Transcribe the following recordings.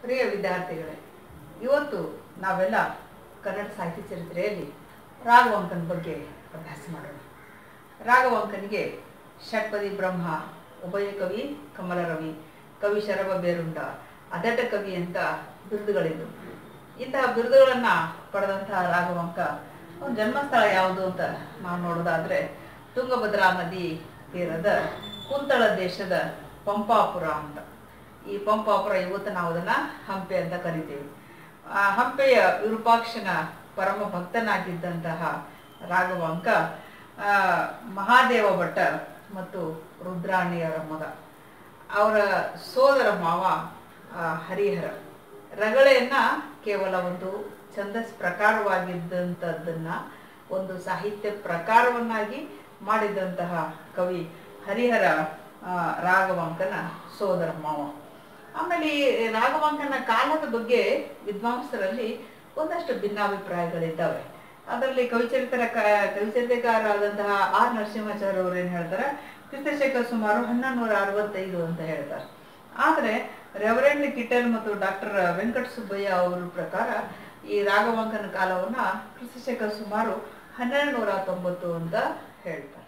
ಪ್ರಿಯ ವಿದ್ಯಾರ್ಥಿಗಳೇ ಇವತ್ತು ನಾವೆಲ್ಲ ಕನ್ನಡ ಸಾಹಿತ್ಯ ಚರಿತ್ರೆಯಲ್ಲಿ ರಾಘವಂಕನ ಬಗ್ಗೆ ಅಭ್ಯಾಸ ಮಾಡೋಣ ರಾಘವಂಕನಿಗೆ ಷಟ್ಪದಿ ಬ್ರಹ್ಮ ಉಭಯ ಕವಿ ಕಮಲರವಿ ಕವಿ ಶರಭ ಬೇರುಂಡ ಅದಟ ಕವಿ ಅಂತ ಬಿರುದುಗಳಿದ್ದು ಇಂತಹ ಬಿರುದುಗಳನ್ನು ಪಡೆದಂತಹ ರಾಘವಂಕ ಅವನ ಜನ್ಮಸ್ಥಳ ಯಾವುದು ಅಂತ ನಾವು ನೋಡೋದಾದ್ರೆ ತುಂಗಭದ್ರಾ ನದಿ ತೀರದ ಕುಂತಳ ದೇಶದ ಪಂಪಾಪುರ ಅಂತ ಈ ಪಂಪಾಪುರ ಇವತ್ತು ನಾವು ಅದನ್ನ ಹಂಪೆ ಅಂತ ಕರಿತೀವಿ ಆ ಹಂಪೆಯ ವಿರೂಪಾಕ್ಷನ ಪರಮ ಭಕ್ತನಾಗಿದ್ದಂತಹ ರಾಘವಾಂಕ ಆ, ಮಹಾದೇವ ಭಟ್ಟ ಮತ್ತು ರುದ್ರಾಣಿಯರ ಮಗ ಅವರ ಸೋದರ ಮಾವ ಆ, ಹರಿಹರ ರಗಳೆಯನ್ನ ಕೇವಲ ಒಂದು ಛಂದಸ್ ಪ್ರಕಾರವಾಗಿದ್ದಂಥದ್ದನ್ನ ಒಂದು ಸಾಹಿತ್ಯ ಪ್ರಕಾರವನ್ನಾಗಿ ಮಾಡಿದಂತಹ ಕವಿ ಹರಿಹರ ಆ, ರಾಘವಾಂಕನ ಸೋದರ ಮಾವ ಆಮೇಲೆ ಈ ರಾಘವಾಂಕನ ಕಾಲದ ಬಗ್ಗೆ ವಿದ್ವಾಂಸರಲ್ಲಿ ಒಂದಷ್ಟು ಭಿನ್ನಾಭಿಪ್ರಾಯಗಳಿದ್ದಾವೆ ಅದರಲ್ಲಿ ಕವಿಚರಿತರ ಕವಿಚರಿತೆಕಾರರಾದಂತಹ ಆರ್ ನರಸಿಂಹಾಚಾರ್ಯ ಅವರು ಏನ್ ಹೇಳ್ತಾರೆ ಕ್ರಿಸ್ತಶಕ ಸುಮಾರು ಹನ್ನೊಂದು ನೂರ ಅರವತ್ತೈದು ಅಂತ ಹೇಳ್ತಾರೆ ಆದ್ರೆ ರೆವರೆಂಡ್ ಕಿಟಲ್ ಮತ್ತು ಡಾಕ್ಟರ್ ವೆಂಕಟ ಸುಬ್ಬಯ್ಯ ಅವರ ಪ್ರಕಾರ ಈ ರಾಘವಾಂಕನ ಕಾಲವನ್ನ ಕ್ರಿಸ್ತಶಕ ಸುಮಾರು ಹನ್ನೆರಡು ನೂರ ತೊಂಬತ್ತು ಅಂತ ಹೇಳ್ತಾರೆ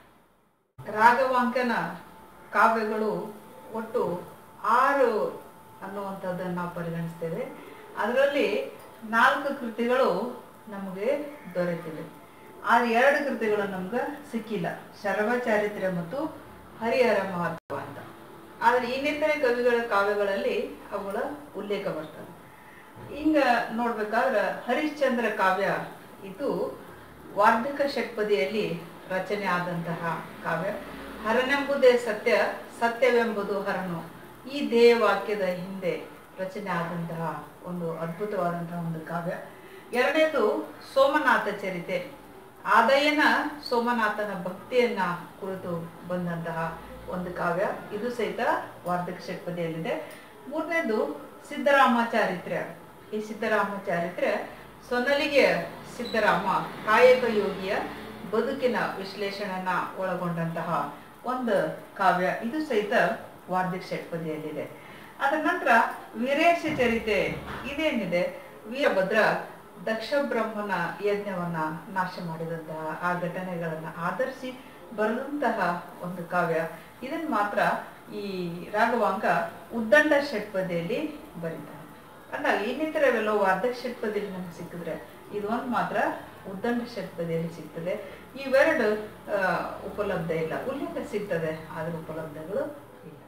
ರಾಘವಾಂಕನ ಕಾವ್ಯಗಳು ಒಟ್ಟು ಆರು ಅನ್ನುವಂಥದ್ದನ್ನು ನಾವು ಪರಿಗಣಿಸ್ತೇವೆ ಅದರಲ್ಲಿ ನಾಲ್ಕು ಕೃತಿಗಳು ನಮಗೆ ದೊರೆತಿವೆ ಆದ್ರೆ ಎರಡು ಕೃತಿಗಳು ನಮ್ಗೆ ಸಿಕ್ಕಿಲ್ಲ ಶರವ ಚಾರಿತ್ರ್ಯ ಮತ್ತು ಹರಿಹರ ಮಹತ್ವ ಅಂತ ಆದ್ರೆ ಇನ್ನಿತರೆ ಕವಿಗಳ ಕಾವ್ಯಗಳಲ್ಲಿ ಅವುಗಳ ಉಲ್ಲೇಖ ಬರ್ತದೆ ಹಿಂಗ ನೋಡ್ಬೇಕಾದ್ರೆ ಹರಿಶ್ಚಂದ್ರ ಕಾವ್ಯ ಇದು ವಾರ್ಧಕ ಷಟ್ಪದಿಯಲ್ಲಿ ರಚನೆ ಆದಂತಹ ಕಾವ್ಯ ಹರನೆಂಬುದೇ ಸತ್ಯ ಸತ್ಯವೆಂಬುದು ಹರನು ಈ ಧ್ಯೇಯ ವಾಕ್ಯದ ಹಿಂದೆ ರಚನೆ ಆದಂತಹ ಒಂದು ಅದ್ಭುತವಾದಂತಹ ಒಂದು ಕಾವ್ಯ ಎರಡನೇದು ಸೋಮನಾಥ ಚರಿತೆ ಆದಯನ ಸೋಮನಾಥನ ಭಕ್ತಿಯನ್ನ ಕುರಿತು ಬಂದಂತಹ ಒಂದು ಕಾವ್ಯ ಇದು ಸಹಿತ ವಾರ್ಧಕ ಷಟ್ಪದಿಯಲ್ಲಿದೆ ಮೂರನೇದು ಸಿದ್ದರಾಮ ಚಾರಿತ್ರ್ಯ ಈ ಸಿದ್ದರಾಮ ಚಾರಿತ್ರ್ಯ ಸೊನ್ನಲಿಗೆ ಸಿದ್ದರಾಮ ಕಾಯಕ ಯೋಗಿಯ ಬದುಕಿನ ವಿಶ್ಲೇಷಣೆಯನ್ನ ಒಳಗೊಂಡಂತಹ ಒಂದು ಕಾವ್ಯ ಇದು ಸಹಿತ ವಾರ್ಧಿಕ ಷಟ್ಪದಿಯಲ್ಲಿದೆ ಅದರ ನಂತರ ವೀರೇಶ ಚರಿತೆ ಇದೇನಿದೆ ವೀರಭದ್ರ ದಕ್ಷ ಬ್ರಹ್ಮನ ಯಜ್ಞವನ್ನ ನಾಶ ಮಾಡಿದಂತಹ ಆ ಘಟನೆಗಳನ್ನ ಆಧರಿಸಿ ಬರೆದಂತಹ ಒಂದು ಕಾವ್ಯ ಇದನ್ನ ಮಾತ್ರ ಈ ರಾಘವಾಂಕ ಉದ್ದಂಡ ಷಟ್ಪದಿಯಲ್ಲಿ ಬರೀತಾನೆ ಅಲ್ಲ ಇನ್ನಿತರವೆಲ್ಲೋ ವಾರ್ಧಕ ಷಟ್ಪದಿಯಲ್ಲಿ ನಮ್ಗೆ ಸಿಕ್ಕಿದ್ರೆ ಇದು ಒಂದು ಮಾತ್ರ ಉದ್ದಂಡ ಷಟ್ಪದಿಯಲ್ಲಿ ಸಿಗ್ತದೆ ಇವೆರಡು ಆ, ಉಪಲಬ್ಧ ಇಲ್ಲ ಉಲ್ಲೇಖ ಸಿಗ್ತದೆ ಆದ್ರೆ ಉಪಲಬ್ಧಗಳು ಇಲ್ಲ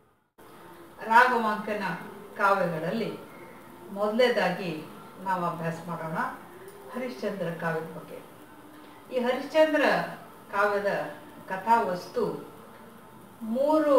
ರಾಘವಾಂಕನ ಕಾವ್ಯಗಳಲ್ಲಿ ಮೊದಲನೇದಾಗಿ ನಾವು ಅಭ್ಯಾಸ ಮಾಡೋಣ ಹರಿಶ್ಚಂದ್ರ ಕಾವ್ಯದ ಬಗ್ಗೆ ಈ ಹರಿಶ್ಚಂದ್ರ ಕಾವ್ಯದ ಕಥಾವಸ್ತು ಮೂರು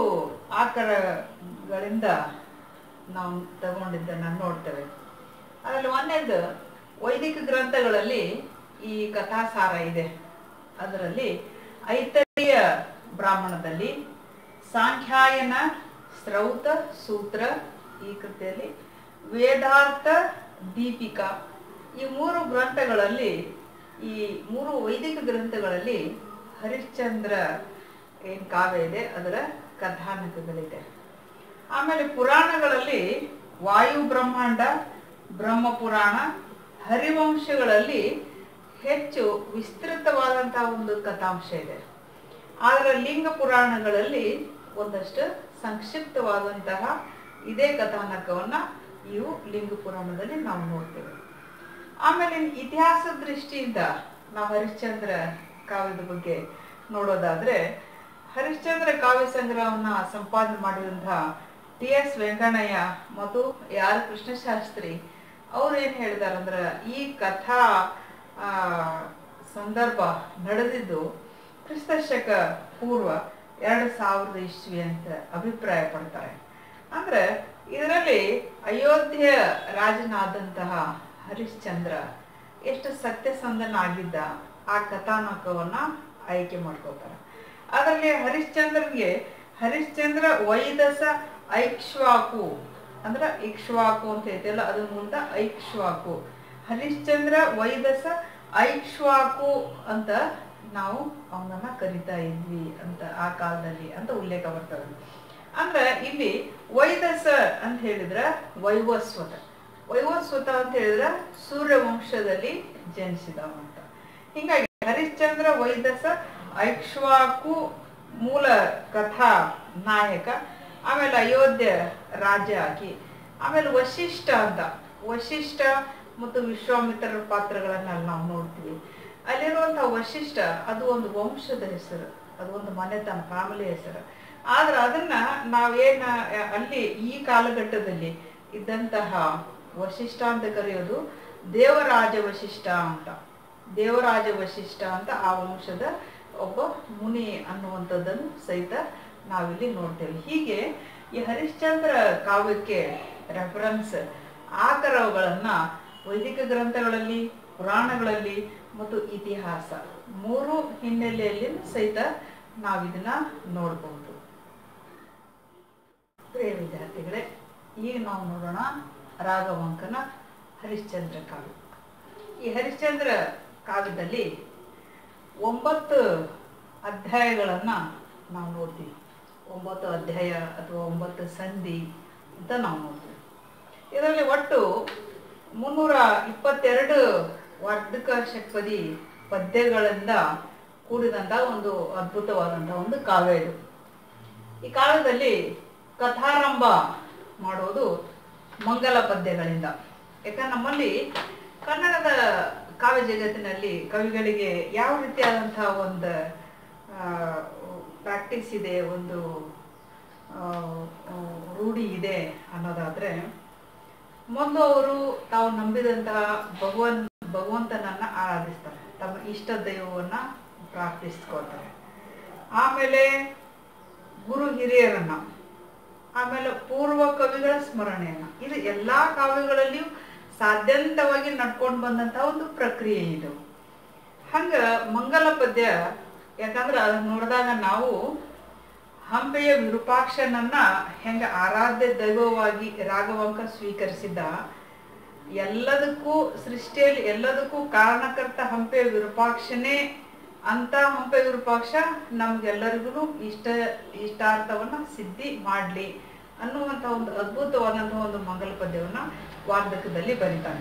ಆಕರಗಳಿಂದ ನಾವು ತಗೊಂಡಿದ್ದನ್ನು ನೋಡ್ತೇವೆ ಅದರಲ್ಲಿ ಒಂದೇದು ವೈದಿಕ ಗ್ರಂಥಗಳಲ್ಲಿ ಈ ಕಥಾಸಾರ ಇದೆ ಅದರಲ್ಲಿ ಐತರಿಯ ಬ್ರಾಹ್ಮಣದಲ್ಲಿ ಸಾಂಖ್ಯಾಯನ ಸ್ರೌತ ಸೂತ್ರ ಈ ಕೃತಿಯಲ್ಲಿ ವೇದಾರ್ಥ ದೀಪಿಕಾ ಈ ಮೂರು ಗ್ರಂಥಗಳಲ್ಲಿ ಈ ಮೂರು ವೈದಿಕ ಗ್ರಂಥಗಳಲ್ಲಿ ಹರಿಶ್ಚಂದ್ರ ಏನ್ ಕಾವ್ಯ ಇದೆ ಅದರ ಕಥಾನಕಗಳಿದೆ ಆಮೇಲೆ ಪುರಾಣಗಳಲ್ಲಿ ವಾಯು ಬ್ರಹ್ಮಾಂಡ ಬ್ರಹ್ಮ ಪುರಾಣ ಹರಿವಂಶಗಳಲ್ಲಿ ಹೆಚ್ಚು ವಿಸ್ತೃತವಾದಂತಹ ಒಂದು ಕಥಾಂಶ ಇದೆ ಆದರೆ ಲಿಂಗ ಪುರಾಣಗಳಲ್ಲಿ ಒಂದಷ್ಟು ಸಂಕ್ಷಿಪ್ತವಾದಂತಹ ಇದೇ ಕಥಾನಕವನ್ನ ಇವು ಲಿಂಗ ಪುರಾಣದಲ್ಲಿ ನಾವು ನೋಡ್ತೇವೆ ಆಮೇಲೆ ಇತಿಹಾಸ ದೃಷ್ಟಿಯಿಂದ ನಾವು ಹರಿಶ್ಚಂದ್ರ ಕಾವ್ಯದ ಬಗ್ಗೆ ನೋಡೋದಾದ್ರೆ ಹರಿಶ್ಚಂದ್ರ ಕಾವ್ಯ ಸಂಗ್ರಹವನ್ನ ಸಂಪಾದನೆ ಮಾಡಿದಂತಹ ಟಿ ಎಸ್ ವೆಂಕಣ್ಣಯ್ಯ ಮತ್ತು ಯಾರ್ ಕೃಷ್ಣಶಾಸ್ತ್ರಿ ಅವ್ರು ಏನ್ ಹೇಳಿದಾರಂದ್ರ ಈ ಕಥಾ ಆ, ಸಂದರ್ಭ ನಡೆದಿದ್ದು ಕ್ರಿಸ್ತಶಕ ಪೂರ್ವ ಎರಡು ಸಾವಿರದ ಇಸ್ವಿ ಅಂತ ಅಭಿಪ್ರಾಯ ಪಡ್ತಾರೆ ಅಂದ್ರೆ ಇದರಲ್ಲಿ ಅಯೋಧ್ಯೆ ರಾಜನಾದಂತಹ ಹರಿಶ್ಚಂದ್ರ ಎಷ್ಟು ಸತ್ಯಸಂಧನಾಗಿದ್ದ ಆ ಕಥಾನಕವನ್ನ ಆಯ್ಕೆ ಮಾಡ್ಕೋತಾರೆ ಅದರಲ್ಲಿ ಹರಿಶ್ಚಂದ್ರನ್ಗೆ ಹರಿಶ್ಚಂದ್ರ ವೈದಸ ಐಕ್ಷ್ವಾಕು ಅಂದ್ರ ಇಕ್ಷ್ವಾಕು ಅಂತ ಐತಿಲ್ಲ ಅದ್ರ ಮುಂದ ಐಕ್ಷ್ವಾಕು ಹರಿಶ್ಚಂದ್ರ ವೈದಸ ಐಕ್ಷ್ವಾಕು ಅಂತ ನಾವು ಅವನನ್ನ ಕರಿತಾ ಇದ್ವಿ ಅಂತ ಆ ಕಾಲದಲ್ಲಿ ಅಂತ ಉಲ್ಲೇಖ ಬರ್ತದೆ ಅಂದ್ರೆ ಇಲ್ಲಿ ವೈದಸ ಅಂತ ಹೇಳಿದ್ರೆ ವೈವಸ್ವತ ವೈವಸ್ವತ ಅಂತ ಹೇಳಿದ್ರೆ ಸೂರ್ಯವಂಶದಲ್ಲಿ ಜನಿಸಿದವ ಅಂತ ಹಿಂಗಾಗಿ ಹರಿಶ್ಚಂದ್ರ ವೈದಸ ಐಕ್ಷ್ವಾಕು ಮೂಲ ಕಥಾ ನಾಯಕ ಆಮೇಲೆ ಅಯೋಧ್ಯ ರಾಜ ಆಗಿ ಆಮೇಲೆ ವಶಿಷ್ಠ ಅಂತ ವಶಿಷ್ಠ ಮತ್ತು ವಿಶ್ವಾಮಿತ್ರರ ಪಾತ್ರಗಳನ್ನೆಲ್ಲ ನಾವು ನೋಡ್ತೀವಿ ಅಲ್ಲಿರುವಂತಹ ವಶಿಷ್ಠ ಅದು ಒಂದು ವಂಶದ ಹೆಸರು ಅದು ಒಂದು ಮನೆತನ ಫ್ಯಾಮಿಲಿ ಹೆಸರು ಆದ್ರೆ ಅದನ್ನ ನಾವೇನ ಅಲ್ಲಿ ಈ ಕಾಲಘಟ್ಟದಲ್ಲಿ ಇದ್ದಂತಹ ವಶಿಷ್ಠ ಅಂತ ಕರೆಯೋದು ದೇವರಾಜ ವಶಿಷ್ಠ ಅಂತ ದೇವರಾಜ ವಶಿಷ್ಠ ಅಂತ ಆ ವಂಶದ ಒಬ್ಬ ಮುನಿ ಅನ್ನುವಂಥದ್ದನ್ನು ಸಹಿತ ನಾವಿಲ್ಲಿ ನೋಡ್ತೇವೆ ಹೀಗೆ ಈ ಹರಿಶ್ಚಂದ್ರ ಕಾವ್ಯಕ್ಕೆ ರೆಫರೆನ್ಸ್ ಆಕರಗಳನ್ನ ವೈದಿಕ ಗ್ರಂಥಗಳಲ್ಲಿ ಪುರಾಣಗಳಲ್ಲಿ ಮತ್ತು ಇತಿಹಾಸ ಮೂರು ಹಿನ್ನೆಲೆಯಲ್ಲಿ ಸಹಿತ ನಾವಿದನ್ನ ನೋಡಬಹುದು ಪ್ರಿಯ ವಿದ್ಯಾರ್ಥಿಗಳೇ ಈಗ ನಾವು ನೋಡೋಣ ರಾಘವಂಕನ ಹರಿಶ್ಚಂದ್ರ ಕಾವ್ಯ ಈ ಹರಿಶ್ಚಂದ್ರ ಕಾವ್ಯದಲ್ಲಿ ಒಂಬತ್ತು ಅಧ್ಯಾಯಗಳನ್ನ ನಾವು ನೋಡ್ತೀವಿ ಒಂಬತ್ತು ಅಧ್ಯಾಯ ಅಥವಾ ಒಂಬತ್ತು ಸಂಧಿ ಅಂತ ನಾವು ನೋಡ್ತೀವಿ ಇದರಲ್ಲಿ ಒಟ್ಟು ಮುನ್ನೂರ ಇಪ್ಪತ್ತೆರಡು ವರ್ಧಕ ಷಟ್ಪದಿ ಪದ್ಯಗಳಿಂದ ಕೂಡಿದಂಥ ಒಂದು ಅದ್ಭುತವಾದಂಥ ಒಂದು ಕಾವ್ಯ ಇದು ಈ ಕಾವ್ಯದಲ್ಲಿ ಕಥಾರಂಭ ಮಾಡೋದು ಮಂಗಲ ಪದ್ಯಗಳಿಂದ ಯಾಕಂದ್ರೆ ನಮ್ಮಲ್ಲಿ ಕನ್ನಡದ ಕಾವ್ಯ ಜಗತ್ತಿನಲ್ಲಿ ಕವಿಗಳಿಗೆ ಯಾವ ರೀತಿಯಾದಂತಹ ಒಂದು ಪ್ರಾಕ್ಟೀಸ್ ಇದೆ ಒಂದು ಆ, ಆ, ರೂಢಿ ಇದೆ ಅನ್ನೋದಾದ್ರೆ ಮೊದಲು ಅವರು ತಾವು ನಂಬಿದಂತಹ ಭಗವನ್ ಭಗವಂತನನ್ನ ಆರಾಧಿಸ್ತಾರೆ ತಮ್ಮ ಇಷ್ಟ ದೈವವನ್ನ ಪ್ರಾರ್ಥಿಸ್ಕೊಳ್ತಾರೆ ಆಮೇಲೆ ಗುರು ಹಿರಿಯರನ್ನ ಆಮೇಲೆ ಪೂರ್ವ ಕವಿಗಳ ಸ್ಮರಣೆಯನ್ನ ಇದು ಎಲ್ಲಾ ಕಾವ್ಯಗಳಲ್ಲಿಯೂ ಸಾಧ್ಯಂತವಾಗಿ ನಡ್ಕೊಂಡು ಬಂದಂತಹ ಒಂದು ಪ್ರಕ್ರಿಯೆ ಇದು ಹಂಗ ಮಂಗಲ ಪದ್ಯ ಯಾಕಂದ್ರೆ ಅದನ್ನ ನೋಡಿದಾಗ ನಾವು ಹಂಪೆಯ ವಿರೂಪಾಕ್ಷನನ್ನ ಹೆಂಗ ಆರಾಧ್ಯ ದೈವವಾಗಿ ರಾಘವಂಕ ಸ್ವೀಕರಿಸಿದ ಎಲ್ಲದಕ್ಕೂ ಸೃಷ್ಟಿಯಲ್ಲಿ ಎಲ್ಲದಕ್ಕೂ ಕಾರಣಕರ್ತ ಹಂಪೆಯ ವಿರೂಪಾಕ್ಷನೇ ಅಂತ ಹಂಪೆ ವಿರೂಪಾಕ್ಷ ನಮ್ಗೆಲ್ಲರಿಗೂ ಇಷ್ಟ ಇಷ್ಟಾರ್ಥವನ್ನ ಸಿದ್ಧಿ ಮಾಡ್ಲಿ ಅನ್ನುವಂತ ಒಂದು ಅದ್ಭುತವಾದಂತಹ ಒಂದು ಮಂಗಲ ಪದ್ಯವನ್ನ ವಾರ್ಧಕದಲ್ಲಿ ಬರೀತಾನೆ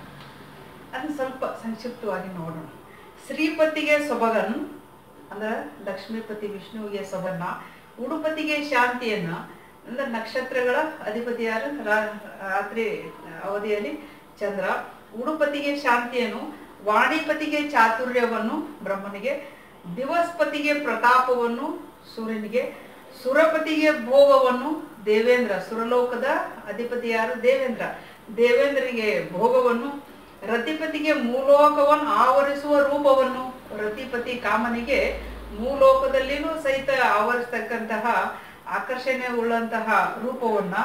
ಅದನ್ನ ಸ್ವಲ್ಪ ಸಂಕ್ಷಿಪ್ತವಾಗಿ ನೋಡೋಣ ಶ್ರೀಪತಿಗೆ ಸೊಬಗನ್ ಅಂದ್ರೆ ಲಕ್ಷ್ಮೀಪತಿ ವಿಷ್ಣುವಿಗೆ ಸೊಬಗನ್ನ ಉಡುಪತಿಗೆ ಶಾಂತಿಯನ್ನ ಅಂದ್ರೆ ನಕ್ಷತ್ರಗಳ ಅಧಿಪತಿ ಯಾರು ರಾ- ರಾತ್ರಿ ಅವಧಿಯಲ್ಲಿ ಚಂದ್ರ ಉಡುಪತಿಗೆ ಶಾಂತಿಯನ್ನು ವಾಣಿಪತಿಗೆ ಚಾತುರ್ಯವನ್ನು ಬ್ರಹ್ಮನಿಗೆ ದಿವಸ್ಪತಿಗೆ ಪ್ರತಾಪವನ್ನು ಸೂರ್ಯನಿಗೆ ಸುರಪತಿಗೆ ಭೋಗವನ್ನು ದೇವೇಂದ್ರ ಸುರಲೋಕದ ಅಧಿಪತಿ ಯಾರು ದೇವೇಂದ್ರ ದೇವೇಂದ್ರನಿಗೆ ಭೋಗವನ್ನು ರತಿಪತಿಗೆ ಮೂಲೋಕವನ್ನು ಆವರಿಸುವ ರೂಪವನ್ನು ರತಿಪತಿ ಕಾಮನಿಗೆ ಮೂಲೋಕದಲ್ಲಿನೂ ಸಹಿತ ಆವರಿಸ್ತಕ್ಕಂತಹ ಆಕರ್ಷಣೆ ಉಳ್ಳಂತಹ ರೂಪವನ್ನ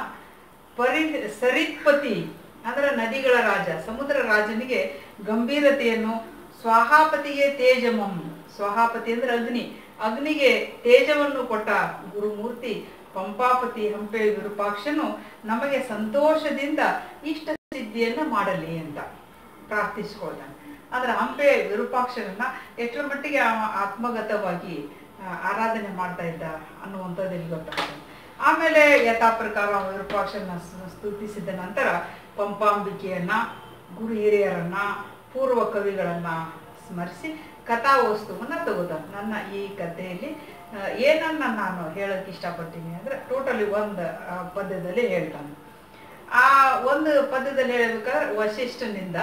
ಪರಿ ಸರಿತ್ಪತಿ ಅಂದ್ರೆ ನದಿಗಳ ರಾಜ ಸಮುದ್ರ ರಾಜನಿಗೆ ಗಂಭೀರತೆಯನ್ನು ಸ್ವಾಹಾಪತಿಗೆ ತೇಜಮಂ ಸ್ವಾಹಾಪತಿ ಅಂದ್ರೆ ಅಗ್ನಿ ಅಗ್ನಿಗೆ ತೇಜವನ್ನು ಕೊಟ್ಟ ಗುರುಮೂರ್ತಿ ಪಂಪಾಪತಿ ಹಂಪೆ ವಿರೂಪಾಕ್ಷನು ನಮಗೆ ಸಂತೋಷದಿಂದ ಇಷ್ಟ ಸಿದ್ಧಿಯನ್ನ ಮಾಡಲಿ ಅಂತ ಪ್ರಾರ್ಥಿಸ್ಕೊಳ್ತಾನೆ ಆದ್ರೆ ಹಂಪೆ ವಿರೂಪಾಕ್ಷರನ್ನ ಎಷ್ಟರ ಮಟ್ಟಿಗೆ ಅವ ಆತ್ಮಗತವಾಗಿ ಆ, ಆರಾಧನೆ ಮಾಡ್ತಾ ಇದ್ದ ಅನ್ನುವಂಥದ್ದು ಇಲ್ಲಿ ಗೊತ್ತಾಗ್ತದೆ ಆಮೇಲೆ ಯಥಾ ಪ್ರಕಾರ ಅವ ವಿರೂಪಾಕ್ಷನ ಸ್- ಸ್ತುತಿಸಿದ ನಂತರ ಪಂಪಾಂಬಿಕೆಯನ್ನ ಗುರು ಹಿರಿಯರನ್ನ ಪೂರ್ವ ಕವಿಗಳನ್ನ ಸ್ಮರಿಸಿ ಕಥಾ ವಸ್ತುವನ್ನ ತಗೋತಾನೆ ನನ್ನ ಈ ಕಥೆಯಲ್ಲಿ ಆ, ಏನನ್ನ ನಾನು ಹೇಳಕ್ ಇಷ್ಟಪಡ್ತೀನಿ ಅಂದ್ರೆ ಟೋಟಲಿ ಒಂದು ಆ, ಪದ್ಯದಲ್ಲಿ ಹೇಳ್ತಾನೆ ಆ ಒಂದು ಪದ್ಯದಲ್ಲಿ ಹೇಳ್ಬೇಕಾದ್ರೆ ವಶಿಷ್ಠನಿಂದ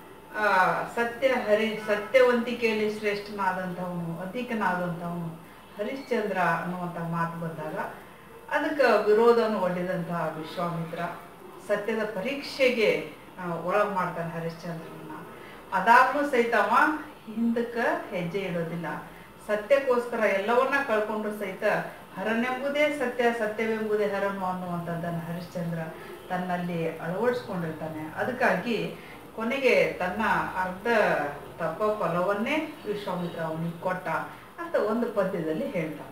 ಆ ಸತ್ಯ ಹರಿ ಸತ್ಯವಂತಿಕೆಯಲ್ಲಿ ಶ್ರೇಷ್ಠನಾದಂಥವನು ಅಧಿಕನಾದಂಥವನು ಹರಿಶ್ಚಂದ್ರ ಅನ್ನುವಂಥ ಮಾತು ಬಂದಾಗ ಅದಕ್ಕೆ ವಿರೋಧವನ್ನು ಒಡ್ಡಿದಂತಹ ವಿಶ್ವಾಮಿತ್ರ ಸತ್ಯದ ಪರೀಕ್ಷೆಗೆ ಒಳಗೆ ಮಾಡ್ತಾನೆ ಹರಿಶ್ಚಂದ್ರನನ್ನ ಅದಾಗ್ಲೂ ಸಹಿತ ಅವ ಹಿಂದಕ್ಕೆ ಹೆಜ್ಜೆ ಇಡೋದಿಲ್ಲ ಸತ್ಯಕ್ಕೋಸ್ಕರ ಎಲ್ಲವನ್ನ ಕಳ್ಕೊಂಡ್ರು ಸಹಿತ ಹರನೆಂಬುದೇ ಸತ್ಯ ಸತ್ಯವೆಂಬುದೇ ಹರನು ಅನ್ನುವಂಥದ್ದನ್ನು ಹರಿಶ್ಚಂದ್ರ ತನ್ನಲ್ಲಿ ಅಳವಡಿಸ್ಕೊಂಡಿರ್ತಾನೆ ಅದಕ್ಕಾಗಿ ಕೊನೆಗೆ ತನ್ನ ಅರ್ಧ ತಪ್ಪ ಫಲವನ್ನೇ ವಿಶ್ವಾಮಿತ್ರ ಅವನಿಗೆ ಕೊಟ್ಟ ಅಂತ ಒಂದು ಪದ್ಯದಲ್ಲಿ ಹೇಳ್ತಾನೆ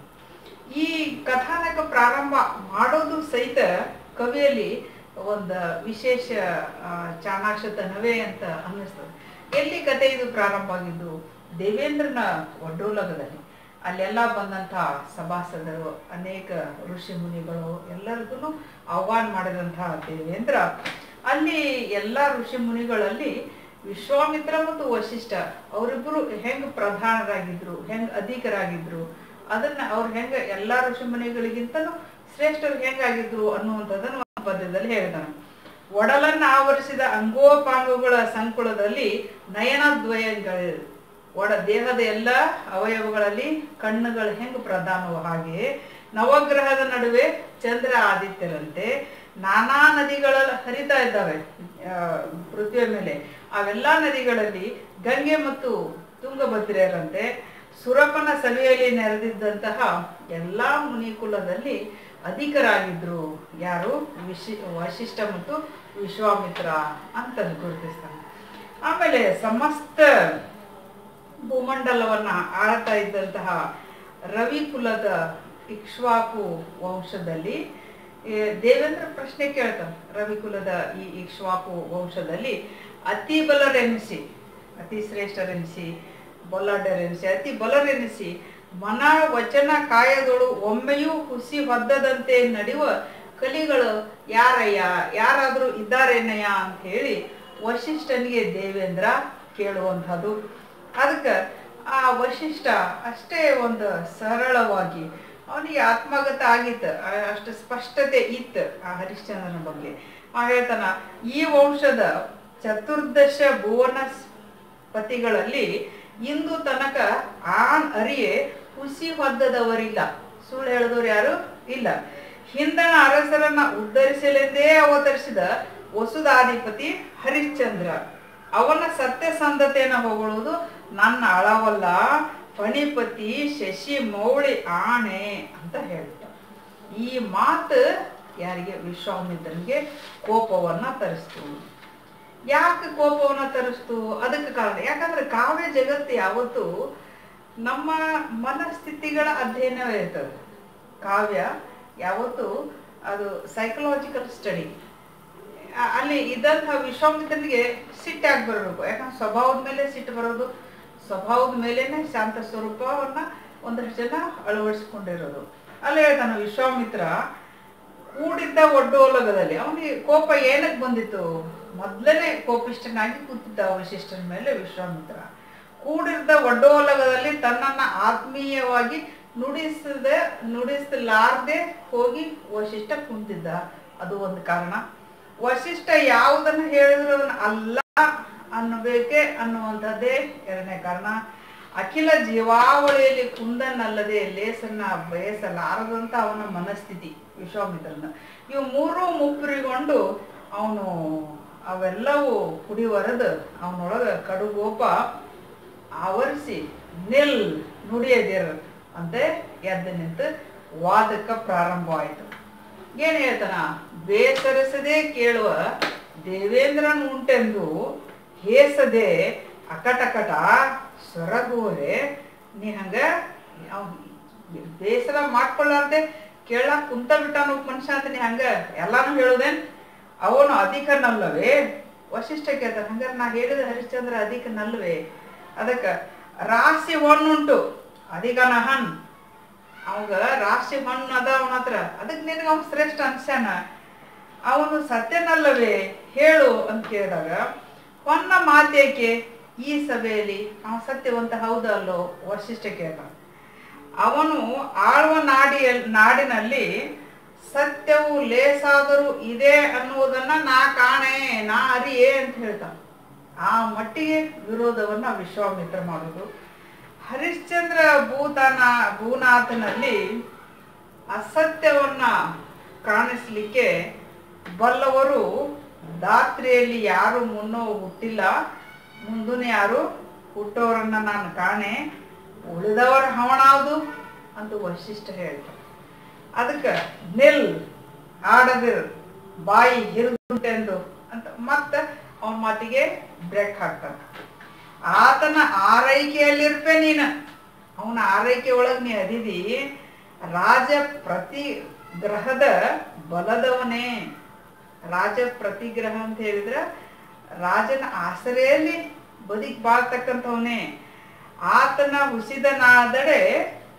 ಈ ಕಥಾನಕ ಪ್ರಾರಂಭ ಮಾಡೋದು ಸಹಿತ ಕವಿಯಲ್ಲಿ ಒಂದು ವಿಶೇಷ ಆ, ಚಾಣಾಕ್ಷತನವೇ ಅಂತ ಅನ್ನಿಸ್ತದೆ ಎಲ್ಲಿ ಕತೆ ಇದು ಪ್ರಾರಂಭ ಆಗಿದ್ದು ದೇವೇಂದ್ರನ ಒಡ್ಡೋಲಗದಲ್ಲಿ ಅಲ್ಲೆಲ್ಲ ಬಂದಂತಹ ಸಭಾಸದರು ಅನೇಕ ಋಷಿ ಮುನಿಗಳು ಎಲ್ಲರಿಗೂ ಆಹ್ವಾನ ಮಾಡಿದಂತಹ ದೇವೇಂದ್ರ ಅಲ್ಲಿ ಎಲ್ಲ ಋಷಿ ಮುನಿಗಳಲ್ಲಿ ವಿಶ್ವಾಮಿತ್ರ ಮತ್ತು ವಶಿಷ್ಠ ಅವರಿಬ್ಬರು ಹೆಂಗ್ ಪ್ರಧಾನರಾಗಿದ್ರು ಹೆಂಗ್ ಅಧಿಕರಾಗಿದ್ರು ಅದನ್ನ ಅವ್ರು ಹೆಂಗ ಎಲ್ಲಾ ಋಷಿ ಮುನಿಗಳಿಗಿಂತನೂ ಶ್ರೇಷ್ಠರು ಹೆಂಗಾಗಿದ್ರು ಅನ್ನುವಂಥದ್ದನ್ನು ಒಂದು ಪದ್ಯದಲ್ಲಿ ಹೇಳ್ತಾನೆ ಒಡಲನ್ನ ಆವರಿಸಿದ ಅಂಗೋಪಾಂಗಗಳ ಸಂಕುಲದಲ್ಲಿ ನಯನದ್ವಯಗಳು ಒಡ ದೇಹದ ಎಲ್ಲ ಅವಯವಗಳಲ್ಲಿ ಕಣ್ಣುಗಳು ಹೆಂಗ್ ಪ್ರಧಾನವೋ ಹಾಗೆ ನವಗ್ರಹದ ನಡುವೆ ಚಂದ್ರ ಆದಿತ್ಯರಂತೆ ನಾನಾ ನದಿಗಳ ಹರಿತಾ ಇದ್ದಾವೆ ಆ, ಪೃಥ್ವಿಯ ಮೇಲೆ ಅವೆಲ್ಲ ನದಿಗಳಲ್ಲಿ ಗಂಗೆ ಮತ್ತು ತುಂಗಭದ್ರೆಯರಂತೆ ಸುರಪನ ಸಭೆಯಲ್ಲಿ ನೆರೆದಿದ್ದಂತಹ ಎಲ್ಲಾ ಮುನಿಕುಲದಲ್ಲಿ ಅಧಿಕರಾಗಿದ್ರು ಯಾರು ವಿಶಿ ವಶಿಷ್ಠ ಮತ್ತು ವಿಶ್ವಾಮಿತ್ರ ಅಂತ ಗುರುತಿಸ್ತಾನೆ ಆಮೇಲೆ ಸಮಸ್ತ ಭೂಮಂಡಲವನ್ನ ಆಳ್ತಾ ಇದ್ದಂತಹ ರವಿ ಕುಲದ ಇಕ್ಷ್ವಾಕು ವಂಶದಲ್ಲಿ ಏ, ದೇವೇಂದ್ರ ಪ್ರಶ್ನೆ ಕೇಳ್ತಾನೆ ರವಿ ಕುಲದ ಈ ಇಕ್ಷ್ವಾಕು ವಂಶದಲ್ಲಿ ಅತಿ ಬಲರೆನಿಸಿ ಅತಿ ಶ್ರೇಷ್ಠರೆನಿಸಿ ಬೊಲ್ಲಡರೆನಿಸಿ ಅತಿ ಬಲರೆನಿಸಿ ಮನ ವಚನ ಕಾಯದೊಳು ಒಮ್ಮೆಯೂ ಹುಸಿ ಹೊದ್ದದಂತೆ ನಡೆಯುವ ಕಲಿಗಳು ಯಾರಯ್ಯ ಯಾರಾದರೂ ಇದ್ದಾರೇನಯ್ಯ ಅಂತ ಹೇಳಿ ವಶಿಷ್ಠನಿಗೆ ದೇವೇಂದ್ರ ಕೇಳುವಂಥದ್ದು ಅದಕ್ಕೆ ಆ ವಶಿಷ್ಠ ಅಷ್ಟೇ ಒಂದು ಸರಳವಾಗಿ ಅವನಿಗೆ ಆತ್ಮಗತ ಆಗಿತ್ತು ಆ- ಅಷ್ಟು ಸ್ಪಷ್ಟತೆ ಇತ್ತು ಆ ಹರಿಶ್ಚಂದ್ರನ ಬಗ್ಗೆ ಆ ಹೇಳ್ತಾನ ಈ ವಂಶದ ಚತುರ್ದಶ ಭುವನ ಪತಿಗಳಲ್ಲಿ ಇಂದು ತನಕ ಆನ್ ಅರಿಯೆ ಹುಸಿ ಹೊದ್ದದವರಿಲ್ಲ ಸುಳ್ಳು ಹೇಳಿದವರು ಯಾರು ಇಲ್ಲ ಹಿಂದಣ ಅರಸರನ್ನ ಉದ್ಧರಿಸಲೆಂದೇ ಅವತರಿಸಿದ ವಸುದಾಧಿಪತಿ ಹರಿಶ್ಚಂದ್ರ ಅವನ ಸತ್ಯಸಂಧತೆಯನ್ನು ಹೊಗಳುವುದು ನನ್ನ ಅಳವಲ್ಲ ಫಣಿಪತಿ ಶಶಿ ಮೌಳಿ ಆಣೆ ಅಂತ ಹೇಳ್ತಾರೆ ಈ ಮಾತು ಯಾರಿಗೆ ವಿಶ್ವಾಮಿತ್ರನಿಗೆ ಕೋಪವನ್ನ ತರಿಸ್ತು ಯಾಕೆ ಕೋಪವನ್ನ ತರಿಸ್ತು ಅದಕ್ಕೆ ಕಾರಣ ಯಾಕಂದ್ರೆ ಕಾವ್ಯ ಜಗತ್ತು ಯಾವತ್ತು ನಮ್ಮ ಮನಸ್ಥಿತಿಗಳ ಅಧ್ಯಯನವೇ ಇರ್ತದೆ ಕಾವ್ಯ ಯಾವತ್ತು ಅದು ಸೈಕಲಾಜಿಕಲ್ ಸ್ಟಡಿ ಅಲ್ಲಿ ಇದ್ದಂತಹ ವಿಶ್ವಾಮಿತ್ರನಿಗೆ ಸಿಟ್ಟಾಗಿ ಬರಬೇಕು ಯಾಕಂದ್ರೆ ಸ್ವಭಾವದ ಮೇಲೆ ಸಿಟ್ಟು ಬರೋದು ಸ್ವಭಾವದ ಮೇಲೇನೆ ಶಾಂತ ಸ್ವರೂಪವನ್ನ ಒಂದಷ್ಟು ಜನ ಅಳವಡಿಸ್ಕೊಂಡಿರೋದು ಅಲ್ಲಿ ಹೇಳ್ತಾನೆ ವಿಶ್ವಾಮಿತ್ರ ಕೂಡಿದ್ದ ಒಡ್ಡೋಲಗದಲ್ಲಿ ಅವನಿಗೆ ಕೋಪ ಏನಕ್ಕೆ ಬಂದಿತ್ತು ಮೊದಲನೇ ಕೋಪಿಷ್ಠನಾಗಿ ಕೂತಿದ್ದ ವಶಿಷ್ಠನ ಮೇಲೆ ವಿಶ್ವಾಮಿತ್ರ ಕೂಡಿದ್ದ ಒಡ್ಡೋಲಗದಲ್ಲಿ ತನ್ನನ್ನ ಆತ್ಮೀಯವಾಗಿ ನುಡಿಸದೆ ನುಡಿಸಲಾರ್ದೆ ಹೋಗಿ ವಶಿಷ್ಠ ಕುಂತಿದ್ದ ಅದು ಒಂದು ಕಾರಣ ವಶಿಷ್ಠ ಯಾವುದನ್ನು ಹೇಳಿದ್ರು ಅದನ್ನ ಅಲ್ಲ ಅನ್ನಬೇಕೆ ಅನ್ನುವಂಥದ್ದೇ ಎರಡನೇ ಕಾರಣ ಅಖಿಲ ಜೀವಾವಳಿಯಲ್ಲಿ ಕುಂದನ್ನಲ್ಲದೆ ಲೇಸನ್ನ ಬಯಸಲಾರದಂತ ಅವನ ಮನಸ್ಥಿತಿ ವಿಶ್ವಾಮಿತ್ರನ ಇವು ಮೂರು ಮುಪ್ಪುರಿಗೊಂಡು ಅವನು ಅವೆಲ್ಲವೂ ಕುಡಿವರೆದು ಅವನೊಳಗ ಕಡುಗೋಪ ಆವರಿಸಿ ನಿಲ್ ನುಡಿಯದಿರ ಅಂತೆ ಎದ್ದು ನಿಂತು ವಾದಕ್ಕ ಪ್ರಾರಂಭವಾಯಿತು ಏನ್ ಹೇಳ್ತಾನ ಬೇಸರಿಸದೆ ಕೇಳುವ ದೇವೇಂದ್ರನ್ ಉಂಟೆಂದು ಹೇಸದೆ ಅಕಟಕಟ ಸೊರಗುವರೆ ನೀ ಹಂಗ ಅವ್ ಬೇಸರ ಮಾಡ್ಕೊಳ್ಳಾರ್ದೆ ಕೇಳಕ್ ಕುಂತ ಬಿಟ್ಟಾನ ಮನುಷ್ಯ ಅಂತ ನೀ ಹಂಗ ಎಲ್ಲಾನು ಹೇಳುದೇನ್ ಅವನು ಅಧಿಕ ನಲ್ಲವೇ ವಶಿಷ್ಠ ಕೇಳ್ತಾನೆ ಹಂಗಾರೆ ನಾ ಹೇಳಿದ ಹರಿಶ್ಚಂದ್ರ ಅಧಿಕ ನಲ್ವೇ ಅದಕ್ಕ ರಾಶಿ ಹೊಣ್ಣುಂಟು ಅಧಿಕ ನಹನ್ ಅವಾಗ ರಾಶಿ ಹಣ್ಣು ಅದ ಅವನ ಹತ್ರ ಅದಕ್ಕೆ ನಿನಗೆ ಅವ್ನು ಶ್ರೇಷ್ಠ ಅನ್ಸ್ಯಾನ ಅವನು ಸತ್ಯನಲ್ಲವೇ ಹೇಳು ಅಂತ ಕೇಳಿದಾಗ ಹೊನ್ನ ಮಾತೇಕೆ ಈ ಸಭೆಯಲ್ಲಿ ಅವನು ಸತ್ಯವಂತ ಹೌದ ಅಲ್ಲೋ ವಶಿಷ್ಠ ಕೇಳ ಅವನು ಆಳುವ ನಾಡಿ ನಾಡಿನಲ್ಲಿ ಸತ್ಯವು ಲೇಸಾದರೂ ಇದೆ ಅನ್ನುವುದನ್ನ ನಾ ಕಾಣೆ ನಾ ಅರಿಯೇ ಅಂತ ಹೇಳ್ತಾನೆ ಆ ಮಟ್ಟಿಗೆ ವಿರೋಧವನ್ನ ವಿಶ್ವಾಮಿತ್ರ ಮಾಡುದು ಹರಿಶ್ಚಂದ್ರ ಭೂತಾನ ಭೂನಾಥನಲ್ಲಿ ಅಸತ್ಯವನ್ನ ಕಾಣಿಸ್ಲಿಕ್ಕೆ ಬಲ್ಲವರು ದಾತ್ರಿಯಲ್ಲಿ ಯಾರು ಮುನ್ನೋ ಹುಟ್ಟಿಲ್ಲ ಮುಂದೂನು ಯಾರು ಹುಟ್ಟೋರನ್ನ ನಾನು ಕಾಣೆ ಉಳಿದವರ ಹವಣಾವುದು ಅಂತ ವಶಿಷ್ಠ ಹೇಳ್ತಾರೆ ಅದಕ್ಕೆ ನಿಲ್ ಆಡದಿರ್ ಬಾಯಿ ಹಿರಿದುಂಟೆಂದು ಅಂತ ಮತ್ತೆ ಅವನ ಮಾತಿಗೆ ಬ್ರೇಕ್ ಹಾಕ್ತಾನೆ ಆತನ ಆರೈಕೆಯಲ್ಲಿರ್ಪೆ ನೀನು ಅವನ ಆರೈಕೆ ಒಳಗೆ ನೀ ಅದಿದಿ ರಾಜ ಪ್ರತಿ ಗ್ರಹದ ಬಲದವನೇ ರಾಜ ಪ್ರತಿಗ್ರಹ ಅಂತ ಹೇಳಿದ್ರೆ ರಾಜನ ಆಸರೆಯಲ್ಲಿ ಬದುಕಿ ಬಾಳ್ತಕ್ಕಂಥವನೇ ಆತನ ಹುಸಿದನಾದಡೆ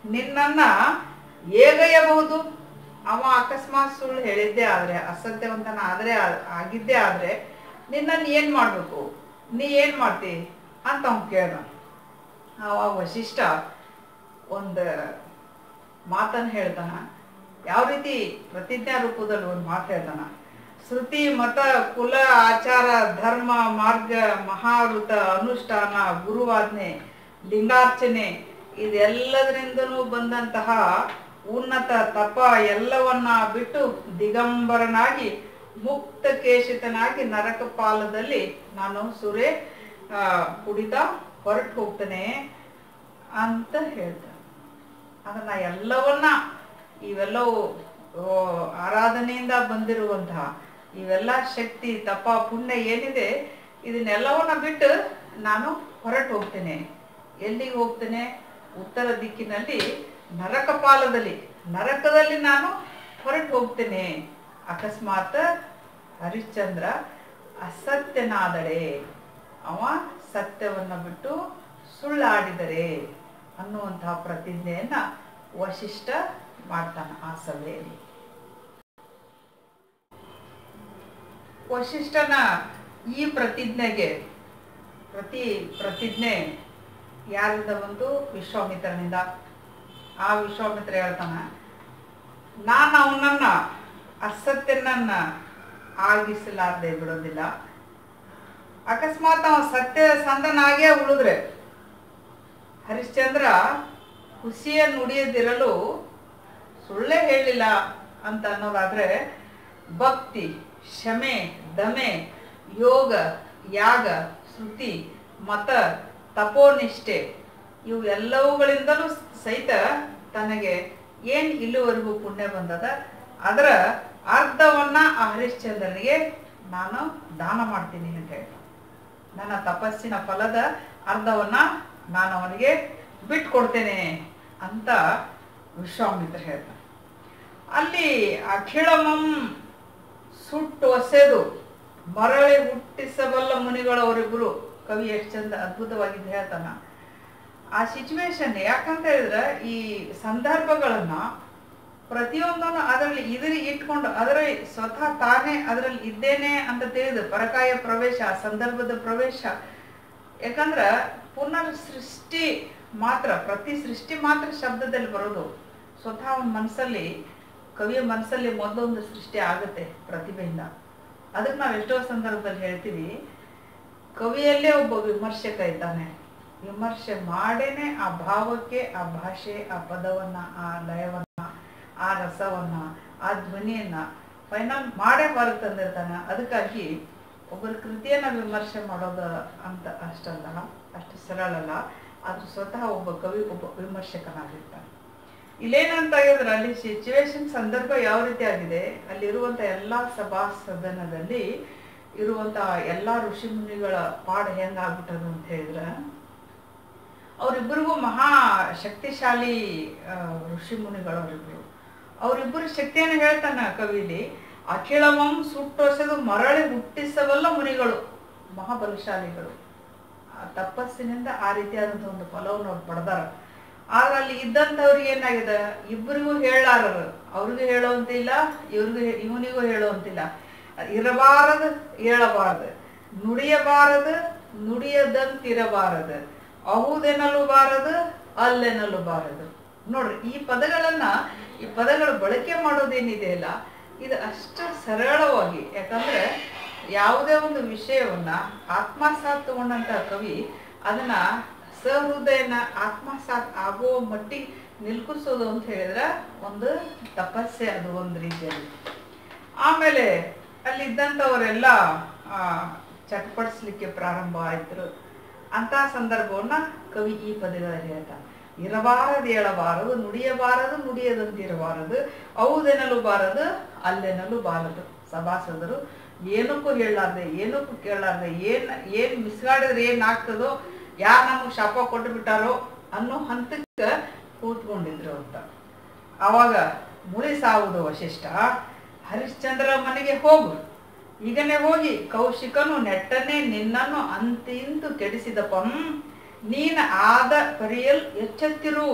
ನಿನ್ನನ್ನ ಹೇಗಯ್ಯಬಹುದು ಅವ ಅಕಸ್ಮಾತ್ ಸುಳ್ಳು ಹೇಳಿದ್ದೇ ಆದ್ರೆ ಅಸತ್ಯವಂತನ ಆದ್ರೆ ಆ- ಆಗಿದ್ದೇ ಆದ್ರೆ ನಿನ್ನನ್ನು ಏನ್ ಮಾಡ್ಬೇಕು ನೀ ಏನ್ ಮಾಡ್ತಿ ಅಂತ ಅವ್ನು ಕೇಳ್ದ ಅವ ವಶಿಷ್ಠ ಒಂದು ಮಾತನ್ನ ಹೇಳ್ತಾನ ಯಾವ ರೀತಿ ಪ್ರತಿಜ್ಞಾ ರೂಪದಲ್ಲಿ ಒಂದು ಮಾತು ಹೇಳ್ತಾನ ಶ್ರುತಿ ಮತ ಕುಲ ಆಚಾರ ಧರ್ಮ ಮಾರ್ಗ ಮಹಾವೃತ ಅನುಷ್ಠಾನ ಗುರುವಾಜ್ಞೆ ಲಿಂಗಾರ್ಚನೆ ಇದೆಲ್ಲದರಿಂದನೂ ಬಂದಂತಹ ಉನ್ನತ ತಪ ಎಲ್ಲವನ್ನ ಬಿಟ್ಟು ದಿಗಂಬರನಾಗಿ ಮುಕ್ತ ಕೇಶಿತನಾಗಿ ನರಕ ಪಾಲದಲ್ಲಿ ನಾನು ಸುರೇ ಆ, ಕುಡಿತ ಹೊರಟು ಹೋಗ್ತೇನೆ ಅಂತ ಹೇಳ್ತಾನೆ ಅದನ್ನ ಎಲ್ಲವನ್ನ ಇವೆಲ್ಲವೂ ಓ, ಆರಾಧನೆಯಿಂದ ಬಂದಿರುವಂತಹ ಇವೆಲ್ಲ ಶಕ್ತಿ ತಪ ಪುಣ್ಯ ಏನಿದೆ ಇದನ್ನೆಲ್ಲವನ್ನ ಬಿಟ್ಟು ನಾನು ಹೊರಟು ಹೋಗ್ತೇನೆ ಎಲ್ಲಿಗೆ ಹೋಗ್ತೇನೆ ಉತ್ತರ ದಿಕ್ಕಿನಲ್ಲಿ ನರಕ ಪಾಲದಲ್ಲಿ ನರಕದಲ್ಲಿ ನಾನು ಹೊರಟು ಹೋಗ್ತೇನೆ ಅಕಸ್ಮಾತ್ ಹರಿಶ್ಚಂದ್ರ ಅಸತ್ಯನಾದಡೆ ಅವ ಸತ್ಯವನ್ನ ಬಿಟ್ಟು ಸುಳ್ಳಾಡಿದರೆ ಅನ್ನುವಂತಹ ಪ್ರತಿಜ್ಞೆಯನ್ನ ವಶಿಷ್ಠ ಮಾಡ್ತಾನ ಆ ಸಭೆಯಲ್ಲಿ ವಶಿಷ್ಠನ ಈ ಪ್ರತಿಜ್ಞೆಗೆ ಪ್ರತಿ ಪ್ರತಿಜ್ಞೆ ಯಾರಿಂದ ಬಂತು ವಿಶ್ವಾಮಿತ್ರನಿಂದ ಆ ವಿಶ್ವಾಮಿತ್ರ ಹೇಳ್ತಾನ ನಾನು ಅವನನ್ನ ಅಸತ್ಯನನ್ನ ಆಗಿಸಲಾರದೆ ಬಿಡೋದಿಲ್ಲ ಅಕಸ್ಮಾತ್ ಅವ ಸತ್ಯ ಸಂದನಾಗೇ ಉಳಿದ್ರೆ ಹರಿಶ್ಚಂದ್ರ ಹುಸಿಯ ನುಡಿಯದಿರಲು ಸುಳ್ಳೇ ಹೇಳಿಲ್ಲ ಅಂತ ಅನ್ನೋದಾದ್ರೆ ಭಕ್ತಿ ಶಮೆ ದಮೆ ಯೋಗ ಯಾಗ ಶ್ರುತಿ ಮತ ತಪೋನಿಷ್ಠೆ ಇವು ಎಲ್ಲವುಗಳಿಂದಲೂ ಸಹಿತ ತನಗೆ ಏನ್ ಇಲ್ಲಿವರೆಗೂ ಪುಣ್ಯ ಬಂದದ ಅದರ ಅರ್ಧವನ್ನ ಆ ಹರಿಶ್ಚಂದ್ರನಿಗೆ ನಾನು ದಾನ ಮಾಡ್ತೀನಿ ಅಂತ ಹೇಳಿ ನನ್ನ ತಪಸ್ಸಿನ ಫಲದ ಅರ್ಧವನ್ನ ನಾನು ಅವನಿಗೆ ಬಿಟ್ಕೊಡ್ತೇನೆ ಅಂತ ವಿಶ್ವಾಮಿತ್ರ ಹೇಳ್ತಾನೆ ಅಲ್ಲಿ ಅಖಿಳಮಂ ಸುಟ್ಟು ಒಸೆದು ಮರಳಿ ಹುಟ್ಟಿಸಬಲ್ಲ ಮುನಿಗಳವರಿಬ್ಬರು ಕವಿ ಎಷ್ಟು ಚಂದ ಅದ್ಭುತವಾಗಿ ಹೇಳ್ತಾನ ಆ ಸಿಚುವೇಶನ್ ಯಾಕಂತ ಹೇಳಿದ್ರೆ ಈ ಸಂದರ್ಭಗಳನ್ನ ಪ್ರತಿಯೊಂದನ್ನು ಅದರಲ್ಲಿ ಇದರಿ ಇಟ್ಕೊಂಡು ಅದರ ಸ್ವತಃ ತಾನೇ ಅದರಲ್ಲಿ ಇದ್ದೇನೆ ಅಂತ ತಿಳಿದು ಪರಕಾಯ ಪ್ರವೇಶ ಆ ಸಂದರ್ಭದ ಪ್ರವೇಶ ಯಾಕಂದ್ರ ಪುನರ್ ಸೃಷ್ಟಿ ಮಾತ್ರ ಪ್ರತಿ ಸೃಷ್ಟಿ ಮಾತ್ರ ಶಬ್ದದಲ್ಲಿ ಬರೋದು ಸ್ವತಃ ಅವನ ಮನಸ್ಸಲ್ಲಿ ಕವಿಯ ಮನಸ್ಸಲ್ಲಿ ಮೊದಲೊಂದು ಸೃಷ್ಟಿ ಆಗುತ್ತೆ ಪ್ರತಿಭೆಯಿಂದ ಅದಕ್ಕೆ ನಾವು ಎಷ್ಟೋ ಸಂದರ್ಭದಲ್ಲಿ ಹೇಳ್ತೀವಿ ಕವಿಯಲ್ಲೇ ಒಬ್ಬ ವಿಮರ್ಶಕ ಇದ್ದಾನೆ ವಿಮರ್ಶೆ ಮಾಡೇನೆ ಆ ಭಾವಕ್ಕೆ ಆ ಭಾಷೆ ಆ ಪದವನ್ನ ಆ ಲಯವನ್ನ ಆ ರಸವನ್ನ ಆ ಧ್ವನಿಯನ್ನ ಫೈನಲ್ ಮಾಡೇ ಹೊರಗೆ ತಂದಿರ್ತಾನೆ ಅದಕ್ಕಾಗಿ ಒಬ್ಬರ ಕೃತಿಯನ್ನ ವಿಮರ್ಶೆ ಮಾಡೋದು ಅಂತ ಅಷ್ಟಲ್ಲ ಅಷ್ಟು ಸರಳಲ್ಲ ಅದು ಸ್ವತಃ ಒಬ್ಬ ಕವಿ ಒಬ್ಬ ವಿಮರ್ಶಕನಾಗಿರ್ತಾನೆ ಇಲ್ಲೇನಂತ ಆಗಿದ್ರೆ ಅಲ್ಲಿ ಸಿಚುವೇಶನ್ ಸಂದರ್ಭ ಯಾವ ರೀತಿ ಆಗಿದೆ ಅಲ್ಲಿರುವಂತ ಎಲ್ಲಾ ಸಭಾ ಸದನದಲ್ಲಿ ಇರುವಂತ ಎಲ್ಲಾ ಋಷಿ ಮುನಿಗಳ ಪಾಡ ಹೆಂಗಾಗ್ಬಿಟ್ಟದು ಅಂತ ಹೇಳಿದ್ರೆ ಅವರಿಬ್ಬರಿಗೂ ಮಹಾ ಶಕ್ತಿಶಾಲಿ ಆ, ಋಷಿ ಮುನಿಗಳು ಅವರಿಬ್ರು ಅವರಿಬ್ಬರು ಶಕ್ತಿಯನ್ನು ಹೇಳ್ತಾನ ಕವಿಲಿ ಅಖಿಳಮಂ ಸುಟ್ಟೊಸೆದು ಮರಳಿ ಹುಟ್ಟಿಸಬಲ್ಲ ಮುನಿಗಳು ಮಹಾಬಲಶಾಲಿಗಳು ಆ ತಪಸ್ಸಿನಿಂದ ಆ ರೀತಿಯಾದಂತಹ ಒಂದು ಫಲವನ್ನು ಅವ್ರು ಪಡೆದಾರ ಆದ್ರೆ ಅಲ್ಲಿ ಇದ್ದಂಥವ್ರಿಗೆ ಏನಾಗಿದೆ ಇಬ್ಬರಿಗೂ ಹೇಳಾರರು ಅವ್ರಿಗೂ ಹೇಳೋಂತಿಲ್ಲ ಇವ್ರಿಗೂ ಹೇ- ಇವನಿಗೂ ಹೇಳೋಂತಿಲ್ಲ ಇರಬಾರದು ಹೇಳಬಾರದು ನುಡಿಯಬಾರದು ನುಡಿಯದಂತಿರಬಾರದು ಅಹುದೆನಲು ಬಾರದು ಅಲ್ಲೆನಲು ಬಾರದು ನೋಡ್ರಿ ಈ ಪದಗಳನ್ನ ಈ ಪದಗಳ ಬಳಕೆ ಮಾಡೋದೇನಿದೆ ಅಲ್ಲ ಇದು ಅಷ್ಟು ಸರಳವಾಗಿ ಯಾಕಂದ್ರೆ ಯಾವುದೇ ಒಂದು ವಿಷಯವನ್ನ ಆತ್ಮಸಾತ್ ತಗೊಂಡಂತ ಕವಿ ಅದನ್ನ ಸಹೃದಯನ ಆತ್ಮಸಾತ್ ಆಗೋ ಮಟ್ಟಿಗೆ ನಿಲ್ಕಿಸೋದು ಅಂತ ಹೇಳಿದ್ರೆ ಒಂದು ತಪಸ್ಸೆ ಅದು ಒಂದು ರೀತಿಯಲ್ಲಿ ಆಮೇಲೆ ಅಲ್ಲಿದ್ದಂಥವರೆಲ್ಲ ಆ, ಚಟ್ಪಡಿಸ್ಲಿಕ್ಕೆ ಪ್ರಾರಂಭ ಆಯ್ತು ಅಂತ ಸಂದರ್ಭವನ್ನ ಕವಿ ಈ ಪದಗಳಲ್ಲಿ ಹೇಳ್ತಾನೆ ಇರಬಾರದು ಹೇಳಬಾರದು ನುಡಿಯಬಾರದು ನುಡಿಯದಂತಿರಬಾರದು ಹೌದೆನಲು ಬಾರದು ಅಲ್ಲೆನಲು ಬಾರದು ಸಭಾಸದರು ಏನಕ್ಕೂ ಹೇಳಲಾರ್ದೆ ಏನಕ್ಕೂ ಕೇಳಲಾರ್ದೆ ಏನ್ ಏನ್ ಮಿಸ್ಗಾಡಿದ್ರೆ ಏನ್ ಆಗ್ತದೋ ಯಾರು ನಮಗೆ ಶಾಪ ಕೊಟ್ಟು ಬಿಟ್ಟಾರೋ ಅನ್ನೋ ಹಂತಕ್ಕೆ ಕೂತ್ಕೊಂಡಿದ್ರು ಅಂತ ಅವಾಗ ಮುಳಿ ಸಾವುದು ವಶಿಷ್ಠ ಹರಿಶ್ಚಂದ್ರ ಮನೆಗೆ ಹೋಗು ಈಗನೇ ಹೋಗಿ ಕೌಶಿಕನು ನೆಟ್ಟನೆ ನಿನ್ನನ್ನು ಅಂತಿಂತು ಕೆಡಿಸಿದಪಂ ನೀನ ಆದ ಪರಿಯಲ್ ಎಚ್ಚೆತ್ತಿರು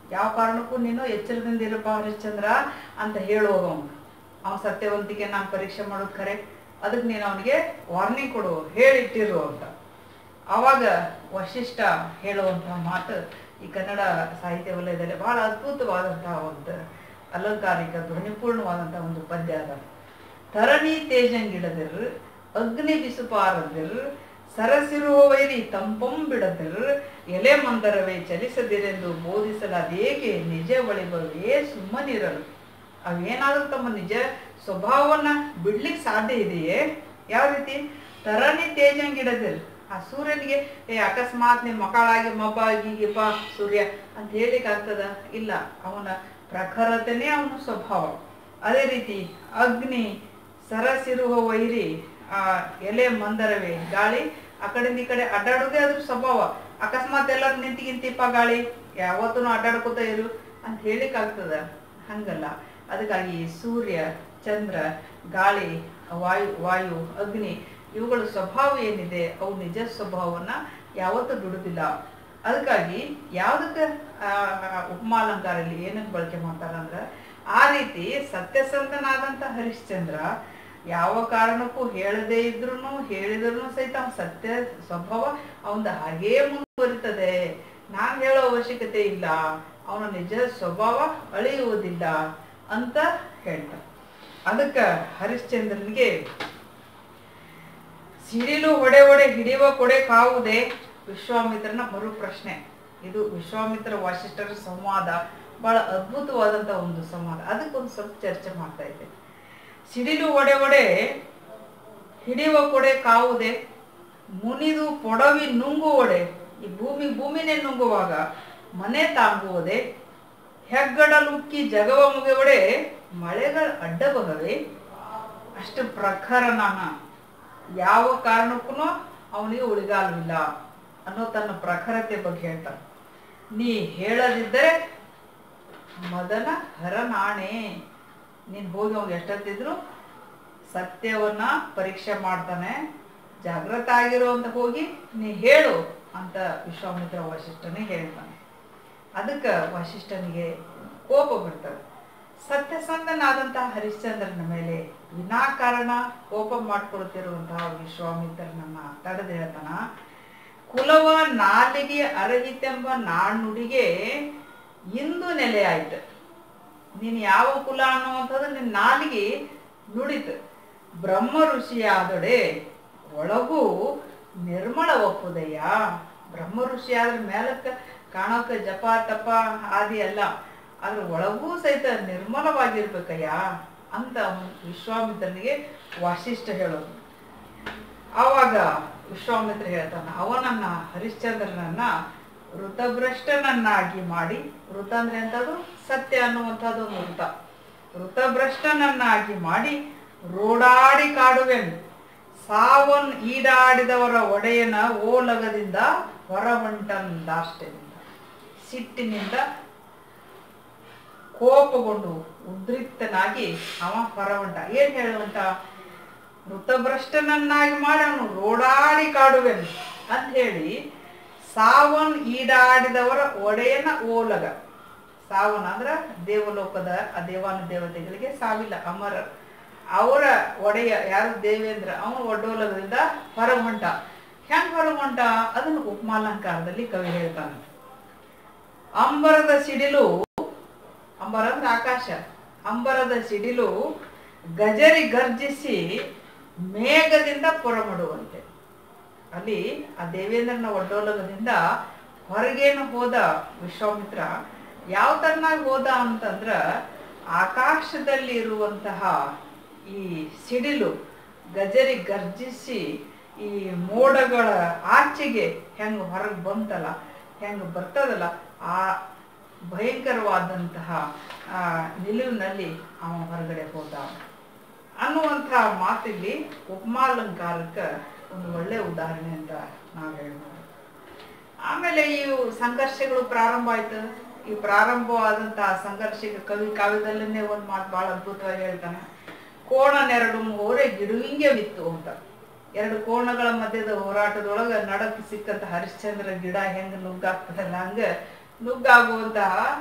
ಯಾವ ಕಾರಣಕ್ಕೂ ನೀನು ಎಚ್ಚರದಿಂದ ಇರಪ್ಪ ಹರಿಶ್ಚಂದ್ರ ಅಂತ ಹೇಳುವ ಅವನು ಅವನ ಸತ್ಯವಂತಿಕೆ ನಾನು ಪರೀಕ್ಷೆ ಮಾಡೋದು ಖರೆ ಅದಕ್ಕೆ ನೀನು ಅವನಿಗೆ ವಾರ್ನಿಂಗ್ ಕೊಡು ಹೇಳಿಟ್ಟಿರು ಅಂತ ಆವಾಗ ವಶಿಷ್ಠ ಹೇಳುವಂತಹ ಮಾತು ಈ ಕನ್ನಡ ಸಾಹಿತ್ಯ ವಲಯದಲ್ಲಿ ಬಹಳ ಅದ್ಭುತವಾದಂತಹ ಒಂದು ಅಲಂಕಾರಿಕ ಧ್ವನಿಪೂರ್ಣವಾದಂತಹ ಒಂದು ಪದ್ಯ ಅದ ತರಣಿ ತೇಜಂಗಿಡದಿರ್ ಅಗ್ನಿ ಬಿಸುಪಾರದಿರ್ ಸರಸಿರುವವೈರಿ ತಂಪಂ ಬಿಡದಿರ್ ಎಲೆ ಮಂದರವೇ ಚಲಿಸದಿರೆಂದು ಬೋಧಿಸಲಾದೇಕೆ ನಿಜ ಬಳಿ ಬರುವೇ ಸುಮ್ಮನಿರಲು ಅವೇನಾದ್ರೂ ತಮ್ಮ ನಿಜ ಸ್ವಭಾವವನ್ನ ಬಿಡ್ಲಿಕ್ಕೆ ಸಾಧ್ಯ ಇದೆಯೇ ಯಾವ ರೀತಿ ತರಣಿ ತೇಜಂಗಿಡದಿರ್ ಆ ಸೂರ್ಯನಿಗೆ ಏ ಅಕಸ್ಮಾತ್ ನಿಮ್ಮ ಮಕ್ಕಳಾಗಿ ಮಬ್ಬಾಗಿ ಗಿಬ್ಬ ಸೂರ್ಯ ಅಂತ ಹೇಳಿಕ್ ಆಗ್ತದ ಇಲ್ಲ ಅವನ ಪ್ರಖರತೆನೇ ಅವನ ಸ್ವಭಾವ ಅದೇ ರೀತಿ ಅಗ್ನಿ ಸರಸಿರುವ ವೈರಿ ಆ ಎಲೆ ಮಂದರವೇ ಗಾಳಿ ಆ ಕಡೆಯಿಂದ ಈ ಕಡೆ ಅಡ್ಡಾಡೋದೇ ಅದ್ರ ಸ್ವಭಾವ ಅಕಸ್ಮಾತ್ ಎಲ್ಲರೂ ನಿಂತಿಗಿಂತಿಪ್ಪ ಗಾಳಿ ಯಾವತ್ತೂ ಅಡ್ಡಾಡ್ಕೋತ ಇರು ಅಂತ ಹೇಳಿಕ್ ಆಗ್ತದ ಹಂಗಲ್ಲ ಅದಕ್ಕಾಗಿ ಸೂರ್ಯ ಚಂದ್ರ ಗಾಳಿ ವಾಯು ವಾಯು ಅಗ್ನಿ ಇವುಗಳ ಸ್ವಭಾವ ಏನಿದೆ ಅವು ನಿಜ ಸ್ವಭಾವವನ್ನ ಯಾವತ್ತೂ ದುಡುದಿಲ್ಲ ಅದಕ್ಕಾಗಿ ಯಾವುದಕ್ಕೆ ಉಪಮಾಲಂಕಾರಲ್ಲಿ ಏನಕ್ಕೆ ಬಳಕೆ ಮಾಡ್ತಾರ ಅಂದ್ರ ಆ ರೀತಿ ಸತ್ಯಸಂತನಾದಂತ ಹರಿಶ್ಚಂದ್ರ ಯಾವ ಕಾರಣಕ್ಕೂ ಹೇಳದೇ ಇದ್ರು ಹೇಳಿದ್ರು ಸಹಿತ ಅವನ ಸತ್ಯ ಸ್ವಭಾವ ಅವನ ಹಾಗೇ ಮುಂದುವರಿತದೆ ನಾನ್ ಹೇಳೋ ಅವಶ್ಯಕತೆ ಇಲ್ಲ ಅವನ ನಿಜ ಸ್ವಭಾವ ಅಳಿಯುವುದಿಲ್ಲ ಅಂತ ಹೇಳ್ತಾರೆ ಅದಕ್ಕ ಹರಿಶ್ಚಂದ್ರನಿಗೆ ಸಿಡಿಲು ಹೊಡೆ ಹೊಡೆ ಹಿಡಿಯುವ ಕೊಡೆ ಕಾವುದೇ ವಿಶ್ವಾಮಿತ್ರನ ಮರು ಪ್ರಶ್ನೆ ಇದು ವಿಶ್ವಾಮಿತ್ರ ವಾಸಿಷ್ಠರ ಸಂವಾದ ಬಹಳ ಅದ್ಭುತವಾದಂತ ಒಂದು ಸಂವಾದ ಅದಕ್ಕೊಂದು ಸ್ವಲ್ಪ ಚರ್ಚೆ ಮಾಡ್ತಾ ಇದ್ದೆ ಸಿಡಿಲು ಒಡೆ ಒಡೆ ಹಿಡಿಯುವ ಕೊಡೆ ಕಾವುದೇ ಮುನಿದು ಪೊಡವಿ ನುಂಗುವಡೆ ಈ ಭೂಮಿ ಭೂಮಿನೇ ನುಂಗುವಾಗ ಮನೆ ತಾಂಗುವುದೇ ಹೆಗ್ಗಡಲುಕ್ಕಿ ಜಗವ ಮುಗಿವಡೆ ಮಳೆಗಳ ಅಡ್ಡಬಗವೆ ಅಷ್ಟು ಪ್ರಖರನಾನ ಯಾವ ಕಾರಣಕ್ಕೂ ಅವನಿಗೆ ಉಳಿಗಾಲವಿಲ್ಲ ಅನ್ನೋ ತನ್ನ ಪ್ರಖರತೆ ಬಗ್ಗೆ ಹೇಳ್ತಾನೆ ನೀ ಹೇಳದಿದ್ದರೆ ಮದನ ಹರನಾಣೆ ನೀನ್ ಹೋಗಿ ಅವ್ನು ಎಷ್ಟೊತ್ತಿದ್ರು ಸತ್ಯವನ್ನ ಪರೀಕ್ಷೆ ಮಾಡ್ತಾನೆ ಜಾಗೃತ ಆಗಿರೋ ಅಂತ ಹೋಗಿ ನೀ ಹೇಳು ಅಂತ ವಿಶ್ವಾಮಿತ್ರ ವಶಿಷ್ಠನೇ ಹೇಳ್ತಾನೆ ಅದಕ್ಕೆ ವಶಿಷ್ಠನಿಗೆ ಕೋಪ ಬರ್ತದೆ ಸತ್ಯಸಂಧನಾದಂತಹ ಹರಿಶ್ಚಂದ್ರನ ಮೇಲೆ ವಿನಾಕಾರಣ ಕೋಪ ಮಾಡ್ಕೊಳ್ತಿರುವಂತಹ ವಿಶ್ವಾಮಿತ್ರನನ್ನ ತಡೆದು ಹೇಳ್ತಾನ ಕುಲವ ನಾಲಿಗೆ ಅರಹಿತೆಂಬ ನಾಣ್ಣುಡಿಗೆ ಇಂದು ನೆಲೆ ಆಯ್ತು ನೀನ್ ಯಾವ ಕುಲ ಅನ್ನುವಂಥದ್ದು ನಿನ್ನ ನಾಲಿಗೆ ನುಡಿತು ಬ್ರಹ್ಮ ಋಷಿಯಾದೊಡೆ ಒಳಗೂ ನಿರ್ಮಲ ಒಪ್ಪುದಯ್ಯ ಬ್ರಹ್ಮ ಋಷಿ ಆದ್ರ ಮೇಲಕ್ಕ ಕಾಣೋಕ ಜಪ ತಪ ಆದಿ ಅಲ್ಲ ಅದ್ರ ಒಳಗೂ ಸಹಿತ ನಿರ್ಮಲವಾಗಿರ್ಬೇಕಯ್ಯ ಅಂತ ಅವ್ನು ವಿಶ್ವಾಮಿತ್ರನಿಗೆ ವಾಸಿಷ್ಠ ಹೇಳೋದು ಆವಾಗ ವಿಶ್ವಾಮಿತ್ರ ಹೇಳ್ತಾನ ಅವನನ್ನ ಹರಿಶ್ಚಂದ್ರನನ್ನ ಋತಭ್ರಷ್ಟನನ್ನಾಗಿ ಮಾಡಿ ಋತ ಅಂದ್ರೆ ಎಂತದು ಸತ್ಯ ಅನ್ನುವಂಥದ್ದು ಒಂದು ಋತ ಋತಭ್ರಷ್ಟನನ್ನಾಗಿ ಮಾಡಿ ರೋಡಾಡಿ ಕಾಡುವೆನು ಸಾವನ್ ಈಡಾಡಿದವರ ಒಡೆಯನ ಓಲಗದಿಂದ ಹೊರಹೊಂಟಂದಾಷ್ಟೆನಿಂದ ಸಿಟ್ಟಿನಿಂದ ಕೋಪಗೊಂಡು ಉದ್ರಿಕ್ತನಾಗಿ ಅವ ಹೊರಹೊಂಟ ಏನ್ ಹೇಳುವಂತ ಮೃತಭ್ರಷ್ಟನನ್ನಾಗಿ ಮಾಡಿ ಅವನು ರೋಡಾಡಿ ಕಾಡುವೆನು ಅಂತ ಹೇಳಿ ಸಾವನ್ ಈಡಾಡಿದವರ ಒಡೆಯನ ಓಲಗ ಸಾವನ್ ಅಂದ್ರ ದೇವಲೋಕದ ಆ ದೇವಾನು ದೇವತೆಗಳಿಗೆ ಸಾವಿಲ್ಲ ಅಮರ ಅವರ ಒಡೆಯ ಯಾರು ದೇವೇಂದ್ರ ಅವನು ಒಡ್ಡೋಲಗದಿಂದ ಹೊರಗೊಂಟ ಹೆಂಗ್ ಹೊರಗೊಂಟ ಅದನ್ನು ಉಪಮಾಲಂಕಾರದಲ್ಲಿ ಕವಿ ಹೇಳ್ತಾನೆ ಅಂಬರದ ಸಿಡಿಲು ಅಂಬರ ಅಂದ್ರೆ ಆಕಾಶ ಅಂಬರದ ಸಿಡಿಲು ಗಜರಿ ಗರ್ಜಿಸಿ ಮೇಘದಿಂದ ಪೊರಮಡುವಂತೆ ಅಲ್ಲಿ ಆ ದೇವೇಂದ್ರನ ಒಡ್ಡೋಲಗದಿಂದ ಹೊರಗೇನು ಹೋದ ವಿಶ್ವಾಮಿತ್ರ ಯಾವ ತರನಾಗಿ ಹೋದ ಅಂತಂದ್ರ ಆಕಾಶದಲ್ಲಿ ಇರುವಂತಹ ಈ ಸಿಡಿಲು ಗಜರಿ ಗರ್ಜಿಸಿ ಈ ಮೋಡಗಳ ಆಚೆಗೆ ಹೆಂಗ ಹೊರಗೆ ಬಂತಲ್ಲ ಹೆಂಗ ಬರ್ತದಲ್ಲ ಆ ಭಯಂಕರವಾದಂತಹ ಆ ನಿಲುವಿನಲ್ಲಿ ಅವ ಹೊರಗಡೆ ಹೋದ ಅನ್ನುವಂತಹ ಮಾತಿಲ್ಲಿ ಉಪಮಾಲಂಕಾರಕ್ಕೆ ಒಂದು ಒಳ್ಳೆ ಉದಾಹರಣೆ ಅಂತ ನಾವು ಹೇಳ್ಬೋದು ಆಮೇಲೆ ಈ ಸಂಘರ್ಷಗಳು ಪ್ರಾರಂಭ ಆಯ್ತು ಈ ಪ್ರಾರಂಭವಾದಂತಹ ಸಂಘರ್ಷಕ್ಕೆ ಕವಿ ಕಾವ್ಯದಲ್ಲೇ ಒಂದು ಮಾತು ಬಹಳ ಅದ್ಭುತವಾಗಿ ಹೇಳ್ತಾನೆ ಕೋಣ ನೆರಡು ಹೋರೆ ಗಿಡುವಿಂಗೆ ಬಿತ್ತು ಅಂತ ಎರಡು ಕೋಣಗಳ ಮಧ್ಯದ ಹೋರಾಟದೊಳಗ ನಡಕ್ ಸಿಕ್ಕಂತ ಹರಿಶ್ಚಂದ್ರ ಗಿಡ ಹೆಂಗ ನುಗ್ಗಾಗ್ತದಲ್ಲ ಹಂಗ ನುಗ್ಗಾಗುವಂತಹ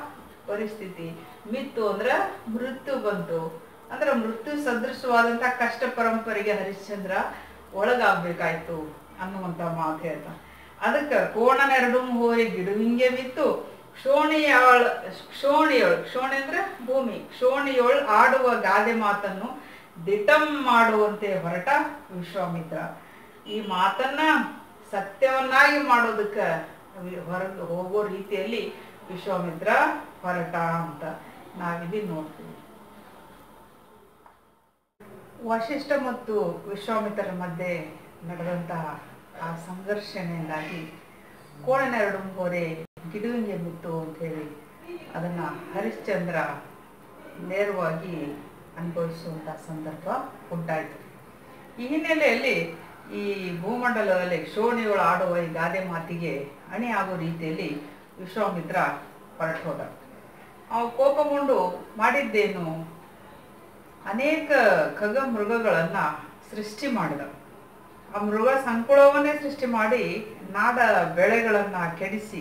ಪರಿಸ್ಥಿತಿ ಮಿತ್ತು ಅಂದ್ರೆ ಮೃತ್ಯು ಬಂತು ಅಂದ್ರೆ ಮೃತ್ಯು ಸದೃಶವಾದಂತಹ ಕಷ್ಟ ಪರಂಪರೆಗೆ ಹರಿಶ್ಚಂದ್ರ ಒಳಗಾಗ್ಬೇಕಾಯ್ತು ಅನ್ನುವಂತ ಮಾತು ಹೇಳ್ತಾ ಅದಕ್ಕ ಕೋಣನೆರಡು ಹೋರಿ ಗಿಡುವಿಂಗೆ ಬಿತ್ತು ಕ್ಷೋಣಿಯಾಳ್ ಕ್ಷೋಣಿಯೋಳ್ ಕ್ಷೋಣಿ ಅಂದ್ರೆ ಭೂಮಿ ಕ್ಷೋಣಿಯೋಳ್ ಆಡುವ ಗಾದೆ ಮಾತನ್ನು ದಿಟಂ ಮಾಡುವಂತೆ ಹೊರಟ ವಿಶ್ವಾಮಿತ್ರ ಈ ಮಾತನ್ನ ಸತ್ಯವನ್ನಾಗಿ ಮಾಡೋದಕ್ಕ ಹೊರಗೆ ಹೋಗೋ ರೀತಿಯಲ್ಲಿ ವಿಶ್ವಾಮಿತ್ರ ಹೊರಟ ಅಂತ ನಾವಿಲ್ಲಿ ನೋಡ್ತೀವಿ ವಶಿಷ್ಠ ಮತ್ತು ವಿಶ್ವಾಮಿತ್ರರ ಮಧ್ಯೆ ನಡೆದಂತಹ ಆ ಸಂಘರ್ಷಣೆಯಿಂದಾಗಿ ಕೋಣನೆರಡು ಹೊರೆ ಗಿಡುವಿಂಗೆ ಬಿತ್ತು ಅಂತ ಹೇಳಿ ಅದನ್ನ ಹರಿಶ್ಚಂದ್ರ ನೇರವಾಗಿ ಅನುಭವಿಸುವಂತ ಸಂದರ್ಭ ಉಂಟಾಯಿತು ಈ ಹಿನ್ನೆಲೆಯಲ್ಲಿ ಈ ಭೂಮಂಡಲದಲ್ಲಿ ಕ್ಷೋಣಿಗಳು ಆಡುವ ಈ ಗಾದೆ ಮಾತಿಗೆ ಅಣಿ ಆಗೋ ರೀತಿಯಲ್ಲಿ ವಿಶ್ವಾಮಿತ್ರ ಹೊರಟು ಹೋದ ಅವ ಕೋಪಗೊಂಡು ಮಾಡಿದ್ದೇನು ಅನೇಕ ಖಗ ಮೃಗಗಳನ್ನ ಸೃಷ್ಟಿ ಮಾಡಿದ ಆ ಮೃಗ ಸಂಕುಳವನ್ನೇ ಸೃಷ್ಟಿ ಮಾಡಿ ನಾಡ ಬೆಳೆಗಳನ್ನ ಕೆಡಿಸಿ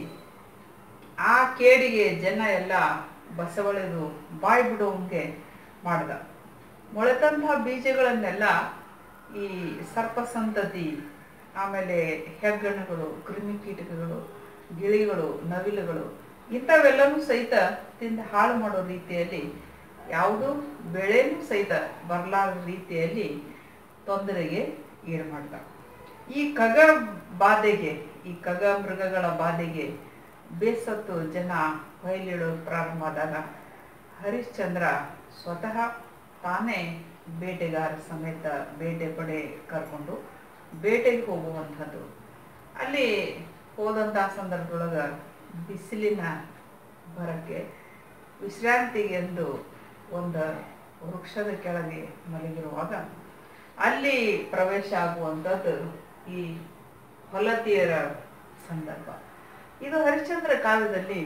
ಆ ಕೇಡಿಗೆ ಜನ ಎಲ್ಲ ಬಸವಳೆದು ಬಾಯಿ ಬಿಡುವಂಗೆ ಮಾಡ್ದ ಮೊಳೆತಂತಹ ಬೀಜಗಳನ್ನೆಲ್ಲ ಈ ಸರ್ಪ ಸಂತತಿ ಆಮೇಲೆ ಹೆಗ್ಗಣಗಳು ಕ್ರಿಮಿಕೀಟಕಗಳು ಗಿಳಿಗಳು ನವಿಲುಗಳು ಇಂಥವೆಲ್ಲವೂ ಸಹಿತ ತಿಂದು ಹಾಳು ಮಾಡೋ ರೀತಿಯಲ್ಲಿ ಯಾವುದು ಬೆಳೆನೂ ಸಹಿತ ಬರಲಾರ ರೀತಿಯಲ್ಲಿ ತೊಂದರೆಗೆ ಈಡು ಮಾಡ್ದ ಈ ಕಗ ಬಾಧೆಗೆ ಈ ಕಗ ಮೃಗಗಳ ಬಾಧೆಗೆ ಬೇಸತ್ತು ಜನ ಬಯಲಿಡೋ ಪ್ರಾರಂಭ ಆದಾಗ ಹರಿಶ್ಚಂದ್ರ ಸ್ವತಃ ತಾನೇ ಬೇಟೆಗಾರ ಸಮೇತ ಬೇಟೆ ಪಡೆ ಕರ್ಕೊಂಡು ಬೇಟೆಗೆ ಹೋಗುವಂಥದ್ದು ಅಲ್ಲಿ ಹೋದಂತಹ ಸಂದರ್ಭದೊಳಗ ಬಿಸಿಲಿನ ಬರಕ್ಕೆ ವಿಶ್ರಾಂತಿಗೆ ಎಂದು ಒಂದು ವೃಕ್ಷದ ಕೆಳಗೆ ಮಲಗಿರುವಾಗ ಅಲ್ಲಿ ಪ್ರವೇಶ ಆಗುವಂಥದ್ದು ಈ ಹೊಲತಿಯರ ಸಂದರ್ಭ ಇದು ಹರಿಶ್ಚಂದ್ರ ಕಾಲದಲ್ಲಿ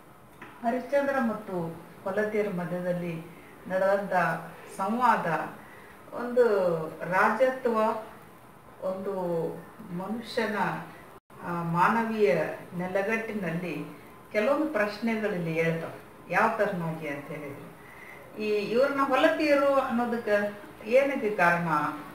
ಹರಿಶ್ಚಂದ್ರ ಮತ್ತು ಹೊಲತಿಯರ ಮಧ್ಯದಲ್ಲಿ ನಡೆದಂಥ ಸಂವಾದ ಒಂದು ರಾಜತ್ವ ಒಂದು ಮನುಷ್ಯನ ಆ, ಮಾನವೀಯ ನೆಲಗಟ್ಟಿನಲ್ಲಿ ಕೆಲವೊಂದು ಪ್ರಶ್ನೆಗಳಲ್ಲಿ ಹೇಳ್ತಾವೆ ಯಾವ ತರನಾಗಿ ಅಂತ ಹೇಳಿದ್ರೆ ಈ ಇವ್ರನ್ನ ಹೊಲತಿಯರು ಅನ್ನೋದಕ್ಕೆ ಏನಕ್ಕೆ ಕಾರಣ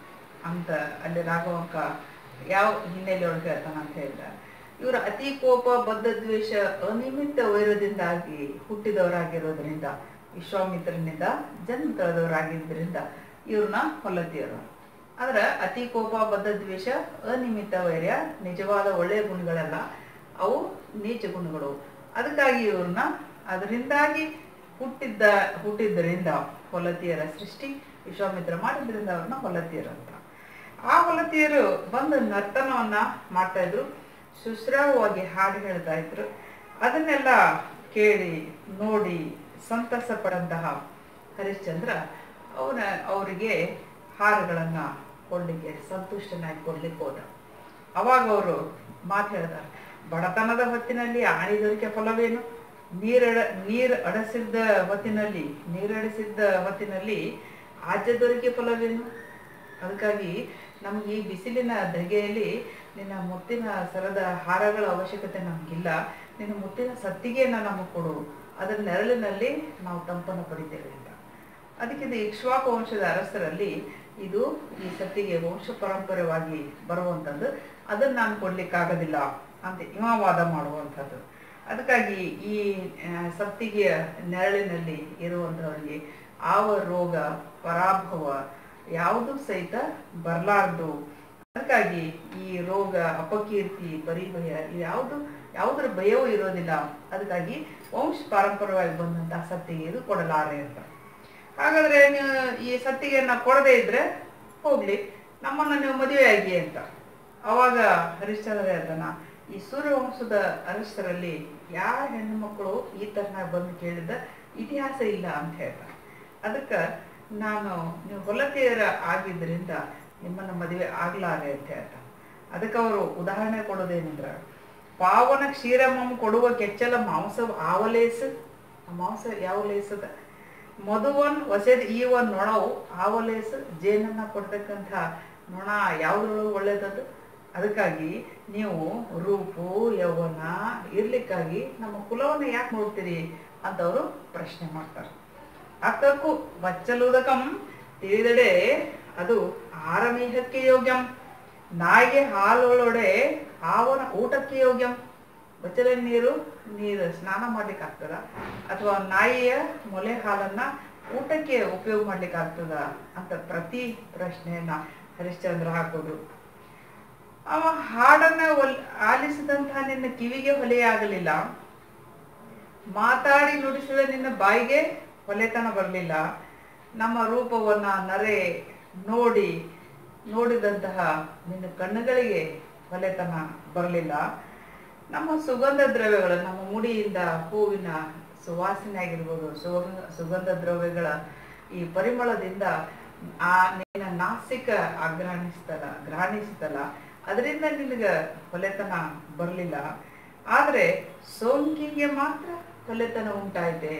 ಅಂತ ಅಲ್ಲಿ ರಾಘವಂಕ ಯಾವ ಹಿನ್ನೆಲೆಯೊಳಗೆ ಹೇಳ್ತಾನ ಅಂತ ಹೇಳಿದ ಇವರು ಅತಿ ಕೋಪ ಬದ್ಧ ದ್ವೇಷ ಅನಿಮಿತ್ತ ವೈರದಿಂದಾಗಿ ಹುಟ್ಟಿದವರಾಗಿರೋದ್ರಿಂದ ವಿಶ್ವಾಮಿತ್ರನಿಂದ ಜನ್ಮ ತಳೆದವರಾಗಿದ್ದರಿಂದ ಇವ್ರನ್ನ ಹೊಲತಿಯರು ಆದ್ರೆ ಅತಿ ಕೋಪ ಬದ್ಧ ದ್ವೇಷ ಅನಿಮಿತ್ತ ವೈರ್ಯ ನಿಜವಾದ ಒಳ್ಳೆಯ ಗುಣಗಳಲ್ಲ ಅವು ನೀಚ ಗುಣಗಳು ಅದಕ್ಕಾಗಿ ಇವ್ರನ್ನ ಅದರಿಂದಾಗಿ ಹುಟ್ಟಿದ್ದ ಹುಟ್ಟಿದ್ದರಿಂದ ಹೊಲತಿಯರ ಸೃಷ್ಟಿ ವಿಶ್ವಾಮಿತ್ರ ಮಾಡಿದ್ರಿಂದ ಅವ್ರನ್ನ ಹೊಲತಿಯರು ಅಂತ ಆ ಹೊಲತಿಯರು ಬಂದು ನರ್ತನವನ್ನ ಮಾಡ್ತಾ ಇದ್ರು ಸುಶ್ರಾವವಾಗಿ ಹಾಡು ಹೇಳ್ತಾ ಇದ್ರು ಅದನ್ನೆಲ್ಲ ಕೇಳಿ ನೋಡಿ ಸಂತಸ ಪಡಂತಹ ಹರಿಶ್ಚಂದ್ರ ಅವನ ಅವರಿಗೆ ಹಾರಗಳನ್ನ ಕೊಡ್ಲಿಕ್ಕೆ ಸಂತುಷ್ಟನಾಗಿ ಕೊಡ್ಲಿಕ್ಕೆ ಹೋದ ಅವಾಗ ಅವರು ಮಾತು ಹೇಳ್ತಾರೆ ಬಡತನದ ಹೊತ್ತಿನಲ್ಲಿ ಆಣಿದರಿಕೆ ಫಲವೇನು ನೀರಡ ನೀರು ಅಡಸಿದ್ದ ಹೊತ್ತಿನಲ್ಲಿ ನೀರಡಿಸಿದ್ದ ಹೊತ್ತಿನಲ್ಲಿ ಆಜ್ಯದೊರಿಕೆ ಫಲವೇನು ಅದಕ್ಕಾಗಿ ನಮ್ಗೆ ಈ ಬಿಸಿಲಿನ ಧಗೆಯಲ್ಲಿ ನಿನ್ನ ಮುತ್ತಿನ ಸರದ ಹಾರಗಳ ಅವಶ್ಯಕತೆ ನಮಗಿಲ್ಲ ನಿನ್ನ ಮುತ್ತಿನ ಸತ್ತಿಗೆಯನ್ನ ನಮಗೆ ಕೊಡು ಅದರ ನೆರಳಿನಲ್ಲಿ ನಾವು ತಂಪನ್ನು ಪಡಿತೇವೆ ಅಂತ ಅದಕ್ಕೆ ಇದು ಇಕ್ಷ್ವಾಕು ವಂಶದ ಅರಸರಲ್ಲಿ ಇದು ಈ ಸತ್ತಿಗೆ ವಂಶ ಪರಂಪರೆವಾಗಿ ಬರುವಂಥದ್ದು ಅದನ್ನ ನಾನು ಕೊಡ್ಲಿಕ್ಕಾಗೋದಿಲ್ಲ ಅಂತ ಇವ ವಾದ ಮಾಡುವಂಥದ್ದು ಅದಕ್ಕಾಗಿ ಈ ಆ, ಸತ್ತಿಗೆಯ ನೆರಳಿನಲ್ಲಿ ಇರುವಂಥವರಿಗೆ ಆವ ರೋಗ ಪರಾಭವ ಯಾವುದು ಸಹಿತ ಬರಲಾರ್ದು ಅದಕ್ಕಾಗಿ ಈ ರೋಗ ಅಪಕೀರ್ತಿ ಪರಿಭಯ ಯಾವುದು ಯಾವುದರ ಭಯವೂ ಇರೋದಿಲ್ಲ ಅದಕ್ಕಾಗಿ ವಂಶ ಪಾರಂಪರ್ಯವಾಗಿ ಬಂದಂತಹ ಸತ್ತಿಗೆ ಇದು ಕೊಡಲಾರೆ ಅಂತ ಹಾಗಾದ್ರೆ ನೀವು ಈ ಸತ್ತಿಗೆಯನ್ನ ಕೊಡದೇ ಇದ್ರೆ ಹೋಗ್ಲಿ ನಮ್ಮನ್ನ ನೀವು ಮದುವೆ ಆಗಿ ಅಂತ ಅವಾಗ ಹರಿಶ್ಚಂದ್ರ ಹೇಳ್ತಾನ ಈ ಸೂರ್ಯವಂಶದ ಅರಸರಲ್ಲಿ ಯಾರ ಹೆಣ್ಣು ಮಕ್ಕಳು ಈ ತರನಾಗಿ ಬಂದು ಕೇಳಿದ ಇತಿಹಾಸ ಇಲ್ಲ ಅಂತ ಹೇಳ್ತಾರೆ ಅದಕ್ಕೆ ನಾನು ನೀವು ಹೊಲತೆಯರ ಆಗಿದ್ದರಿಂದ ನಿಮ್ಮನ್ನ ಮದುವೆ ಆಗ್ಲಾರೆ ಅಂತ ಹೇಳ್ತಾರೆ ಅದಕ್ಕೆ ಅವರು ಉದಾಹರಣೆ ಕೊಡೋದೇನಂದ್ರ ಪಾವನ ಕ್ಷೀರಮಂ ಕೊಡುವ ಕೆಚ್ಚಲ ಮಾಂಸ ಆವಲೇಸು ಆ ಮಾಂಸ ಯಾವ ಲೇಸದ ಮಧುವನ್ ಹೊಸದ್ ಈ ಒಂದು ನೊಣವು ಆವಲೇಸು ಜೇನನ್ನ ಕೊಡ್ತಕ್ಕಂಥ ನೊಣ ಯಾವ್ದ್ರೊಳಗೆ ಒಳ್ಳೇದದು ಅದಕ್ಕಾಗಿ ನೀವು ರೂಪು ಯೌವನ ಇರ್ಲಿಕ್ಕಾಗಿ ನಮ್ಮ ಕುಲವನ್ನ ಯಾಕೆ ನೋಡ್ತೀರಿ ಅಂತವರು ಪ್ರಶ್ನೆ ಮಾಡ್ತಾರೆ ಅಕ್ಕಕ್ಕೂ ಬಚ್ಚಲುದಕಂ ತಿಳಿದಡೆ ಅದು ಆರಮೇಹಕ್ಕೆ ಯೋಗ್ಯಂ ನಾಯಿಗೆ ಹಾಲೊಳಡೆ ಹಾವನ ಊಟಕ್ಕೆ ಯೋಗ್ಯಂ ಬಚ್ಚಲ ನೀರು ನೀರು ಸ್ನಾನ ಮಾಡ್ಲಿಕ್ಕೆ ಆಗ್ತದ ಅಥವಾ ನಾಯಿಯ ಮೊಲೆ ಹಾಲನ್ನ ಊಟಕ್ಕೆ ಉಪಯೋಗ ಮಾಡ್ಲಿಕ್ಕೆ ಆಗ್ತದ ಅಂತ ಪ್ರತಿ ಪ್ರಶ್ನೆಯನ್ನ ಹರಿಶ್ಚಂದ್ರ ಹಾಕೋದು ಅವ ಹಾಡನ್ನ ಒಲ್ ಆಲಿಸಿದಂತಹ ನಿನ್ನ ಕಿವಿಗೆ ಹೊಲೆಯಾಗಲಿಲ್ಲ ಮಾತಾಡಿ ನುಡಿಸಿದ ನಿನ್ನ ಬಾಯಿಗೆ ಹೊಲೆತನ ಬರಲಿಲ್ಲ ನಮ್ಮ ರೂಪವನ್ನ ನರೆ ನೋಡಿ ನೋಡಿದಂತಹ ನಿನ್ನ ಕಣ್ಣುಗಳಿಗೆ ಹೊಲೆತನ ಬರಲಿಲ್ಲ ನಮ್ಮ ಸುಗಂಧ ದ್ರವ್ಯಗಳು ನಮ್ಮ ಮುಡಿಯಿಂದ ಹೂವಿನ ಸುವಾಸನೆ ಆಗಿರ್ಬೋದು ಸುಗಂಧ ಸುಗಂಧ ದ್ರವ್ಯಗಳ ಈ ಪರಿಮಳದಿಂದ ಆ ನಿನ್ನ ನಾಸಿಕ ಅಗ್ರಾಣಿಸ್ತಲ್ಲ ಗ್ರಾಣಿಸ್ತಲ್ಲ ಅದರಿಂದ ನಿನಗ ಹೊಲೆತನ ಬರಲಿಲ್ಲ ಆದ್ರೆ ಸೋಂಕಿಗೆ ಮಾತ್ರ ಹೊಲೆತನ ಉಂಟಾಯ್ತೆ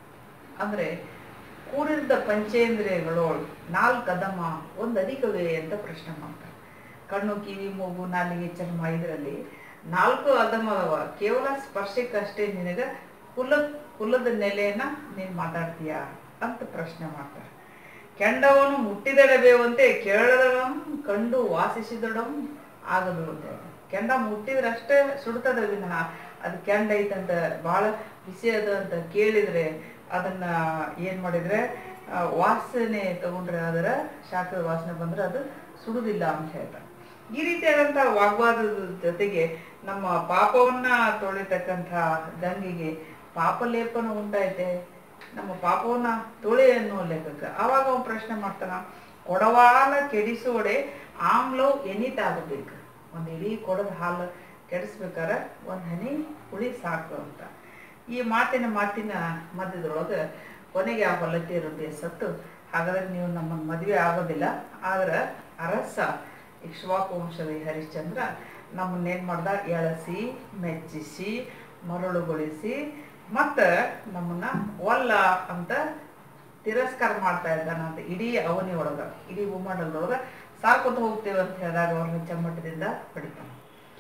ಅಂದ್ರೆ ಕೂಡಿದ್ದ ಪಂಚೇಂದ್ರಿಯಗಳು ನಾಲ್ಕದಮ ಒಂದು ಅಧಿಕವೇ ಅಂತ ಪ್ರಶ್ನೆ ಮಾಡ್ತಾರೆ ಕಣ್ಣು ಕಿವಿ ಮೂಗು ನಾಲಿಗೆ ಚರ್ಮ ಇದರಲ್ಲಿ ನಾಲ್ಕು ಅಧಮದವ ಕೇವಲ ಸ್ಪರ್ಶಕ್ಕಷ್ಟೇ ನಿನಗ ಕುಲ ಕುಲದ ನೆಲೆಯನ್ನ ನೀನ್ ಮಾತಾಡ್ತೀಯ ಅಂತ ಪ್ರಶ್ನೆ ಮಾಡ್ತಾರೆ ಕೆಂಡವನು ಮುಟ್ಟಿದಡಬೇವಂತೆ ಕೇಳದಡಂ ಕಂಡು ವಾಸಿಸಿದಡಂ ಆಗದು ಅಂತ ಹೇಳ್ತಾರೆ. ಕೆಂಡ ಮುಟ್ಟಿದ್ರಷ್ಟೇ ಸುಡ್ತದ ವಿನಃ ಅದು ಕೆಂಡ ಐತಂತ ಬಹಳ ಬಿಸಿ ಅದ ಅಂತ ಕೇಳಿದ್ರೆ ಅದನ್ನ ಏನ್ ಮಾಡಿದ್ರೆ ಆ, ವಾಸನೆ ತಗೊಂಡ್ರೆ ಅದರ ಶಾಖದ ವಾಸನೆ ಬಂದ್ರೆ ಅದು ಸುಡುದಿಲ್ಲ ಅಂತ ಹೇಳ್ತಾರೆ ಈ ರೀತಿಯಾದಂತಹ ವಾಗ್ವಾದದ ಜೊತೆಗೆ ನಮ್ಮ ಪಾಪವನ್ನ ತೊಳಿತಕ್ಕಂಥ ಗಂಗೆಗೆ ಪಾಪಲೇಪನ ಉಂಟಾಯ್ತೆ ನಮ್ಮ ಪಾಪವನ್ನ ತೊಳೆ ಅನ್ನೋ ಲೆಕ್ಕಕ್ಕೆ ಆವಾಗ ಅವನು ಪ್ರಶ್ನೆ ಮಾಡ್ತಾನ ಕೊಡವಾಲ ಕೆಡಿಸೋಡೆ ಆಮ್ಲವ್ ಎನಿತಾಗಬೇಕು ಒಂದು ಇಡೀ ಕೊಡದ ಹಾಲು ಕೆಡಿಸ್ಬೇಕಾರೆ ಒಂದು ಹನಿ ಹುಳಿ ಸಾಕು ಅಂತ ಈ ಮಾತಿನ ಮಾತಿನ ಮಧ್ಯದೊಳಗೆ ಕೊನೆಗೆ ಆ ಹೊಲತಿಯರು ಸತ್ತು ಹಾಗಾದ್ರೆ ನೀವು ನಮ್ಮನ್ನು ಮದುವೆ ಆಗೋದಿಲ್ಲ ಆದ್ರೆ ಅರಸ ಇಕ್ಷ್ವಾಕು ವಂಶದ ಈ ಹರಿಶ್ಚಂದ್ರ ನಮ್ಮನ್ನೇನು ಮಾಡ್ದ ಎಳಸಿ ಮೆಚ್ಚಿಸಿ ಮರಳುಗೊಳಿಸಿ ಮತ್ತು ನಮ್ಮನ್ನ ಒಲ್ಲ ಅಂತ ತಿರಸ್ಕಾರ ಮಾಡ್ತಾ ಇದ್ದಾನ ಅಂತ ಇಡೀ ಅವನಿ ಒಳಗ ಇಡೀ ಭೂಮಂಡಲದೊಳಗ ಸಾಕೋತ ಹೋಗ್ತೇವೆ ಅಂತ ಹೇಳಿದಾಗ ಅವ್ರನ್ನ ಚಮ್ಮಟದಿಂದ ಹೊಡಿತಾನೆ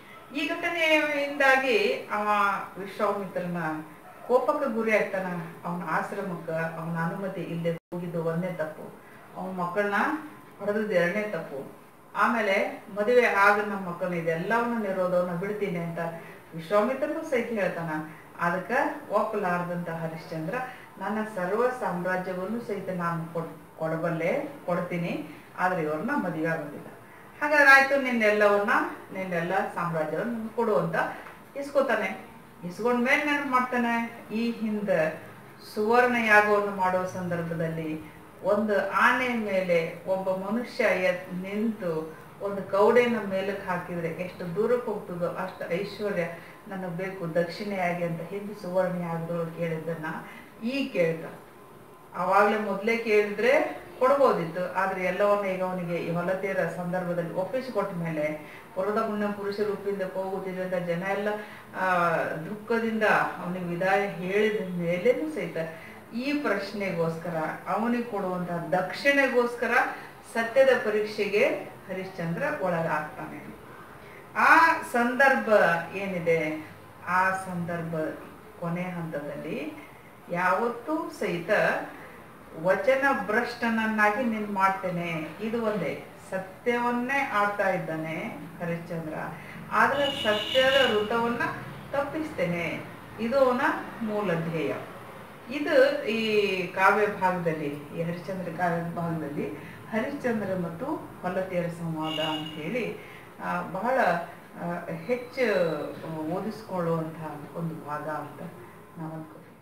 ಈ ಘಟನೆಯಿಂದಾಗಿ ಅವ ವಿಶ್ವಾಮಿತ್ರನ ಕೋಪಕ್ಕೆ ಗುರಿ ಆಗ್ತಾನ ಅವನ ಆಶ್ರಮಕ್ಕ ಅವನ ಅನುಮತಿ ಇಲ್ಲದೆ ಹೋಗಿದ್ದು ಒಂದೇ ತಪ್ಪು ಅವನ ಮಕ್ಕಳನ್ನ ಹೊಡೆದದ್ದು ಎರಡನೇ ತಪ್ಪು ಆಮೇಲೆ ಮದುವೆ ಆಗ ನಮ್ಮ ಮಕ್ಕಳನ್ನ ಇದೆಲ್ಲವನ್ನ ನಿರೋಧವನ್ನ ಬಿಡ್ತೀನಿ ಅಂತ ವಿಶ್ವಾಮಿತ್ರನು ಸಹಿತ ಹೇಳ್ತಾನ ಅದಕ್ಕ ಒಪ್ಪಲಾರ್ದಂತ ಹರಿಶ್ಚಂದ್ರ ನನ್ನ ಸರ್ವ ಸಾಮ್ರಾಜ್ಯವನ್ನು ಸಹಿತ ನಾನು ಕೊಡ್ ಕೊಡಬಲ್ಲೆ ಕೊಡ್ತೀನಿ ಆದ್ರೆ ಇವ್ರನ್ನ ಮದುವೆ ಆಗೋದಿಲ್ಲ ಹಾಗಾದ್ರೆ ಆಯ್ತು ನಿನ್ನೆಲ್ಲವನ್ನ ನಿನ್ನೆಲ್ಲ ಸಾಮ್ರಾಜ್ಯವನ್ನು ನನ್ಗೆ ಕೊಡು ಅಂತ ಇಸ್ಕೋತಾನೆ ಇಸ್ಕೊಂಡ್ಮೇಲೆ ನೆನಪು ಮಾಡ್ತಾನೆ ಈ ಹಿಂದೆ ಸುವರ್ಣ ಯಾಗವನ್ನು ಮಾಡೋ ಸಂದರ್ಭದಲ್ಲಿ ಒಂದು ಆನೆ ಮೇಲೆ ಒಬ್ಬ ಮನುಷ್ಯ ಎದ್ ನಿಂತು ಒಂದು ಕೌಡೆನ ಮೇಲಕ್ಕೆ ಹಾಕಿದ್ರೆ ಎಷ್ಟು ದೂರಕ್ಕೆ ಹೋಗ್ತದೋ ಅಷ್ಟು ಐಶ್ವರ್ಯ ನನಗೆ ಬೇಕು ದಕ್ಷಿಣೆಯಾಗಿ ಅಂತ ಹಿಂದೆ ಸುವರ್ಣ ಯಾಗದೊಳಗೆ ಕೇಳಿದ್ದನ್ನ ಈಗ ಕೇಳ್ತ ಅವಾಗ್ಲೇ ಮೊದ್ಲೇ ಕೇಳಿದ್ರೆ ಕೊಡ್ಬೋದಿತ್ತು ಆದ್ರೆ ಎಲ್ಲವನ್ನ ಈಗ ಅವನಿಗೆ ಈ ಹೊಲತೀರ ಸಂದರ್ಭದಲ್ಲಿ ಒಪ್ಪಿಸಿಕೊಟ್ಟ ಮೇಲೆ ಹೊಲದ ಮುನ್ನ ಪುರುಷ ರೂಪಿಂದ ಹೋಗುತ್ತಿದ್ದಂತ ಜನ ಎಲ್ಲ ಆ ದುಃಖದಿಂದ ಅವನಿಗೆ ವಿದಾಯ ಹೇಳಿದ ಮೇಲೇನು ಸಹಿತ ಈ ಪ್ರಶ್ನೆಗೋಸ್ಕರ ಅವನಿಗೆ ಕೊಡುವಂತಹ ದಕ್ಷಿಣೆಗೋಸ್ಕರ ಸತ್ಯದ ಪರೀಕ್ಷೆಗೆ ಹರಿಶ್ಚಂದ್ರ ಒಳಗಾಗ್ತಾನೆ ಆ ಸಂದರ್ಭ ಏನಿದೆ ಆ ಸಂದರ್ಭ ಕೊನೆ ಹಂತದಲ್ಲಿ ಯಾವತ್ತೂ ಸಹಿತ ವಚನ ಭ್ರಷ್ಟನನ್ನಾಗಿ ನೀನ್ ಮಾಡ್ತೇನೆ ಇದು ಒಂದೇ ಸತ್ಯವನ್ನೇ ಆಡ್ತಾ ಇದ್ದಾನೆ ಹರಿಶ್ಚಂದ್ರ ಆದ್ರೆ ಸತ್ಯದ ಋತವನ್ನ ತಪ್ಪಿಸ್ತೇನೆ ಇದು ಅವನ ಮೂಲ ಧ್ಯೇಯ ಇದು ಈ ಕಾವ್ಯ ಭಾಗದಲ್ಲಿ ಈ ಹರಿಶ್ಚಂದ್ರ ಕಾವ್ಯ ಭಾಗದಲ್ಲಿ ಹರಿಶ್ಚಂದ್ರ ಮತ್ತು ಹೊಲತಿಯರ ಸಂವಾದ ಅಂತ ಹೇಳಿ ಆ, ಬಹಳ ಆ, ಹೆಚ್ಚು ಓದಿಸ್ಕೊಳ್ಳುವಂತಹ ಒಂದು ಭಾಗ ಅಂತ ನಾವು ಅನ್ಕೋತೀವಿ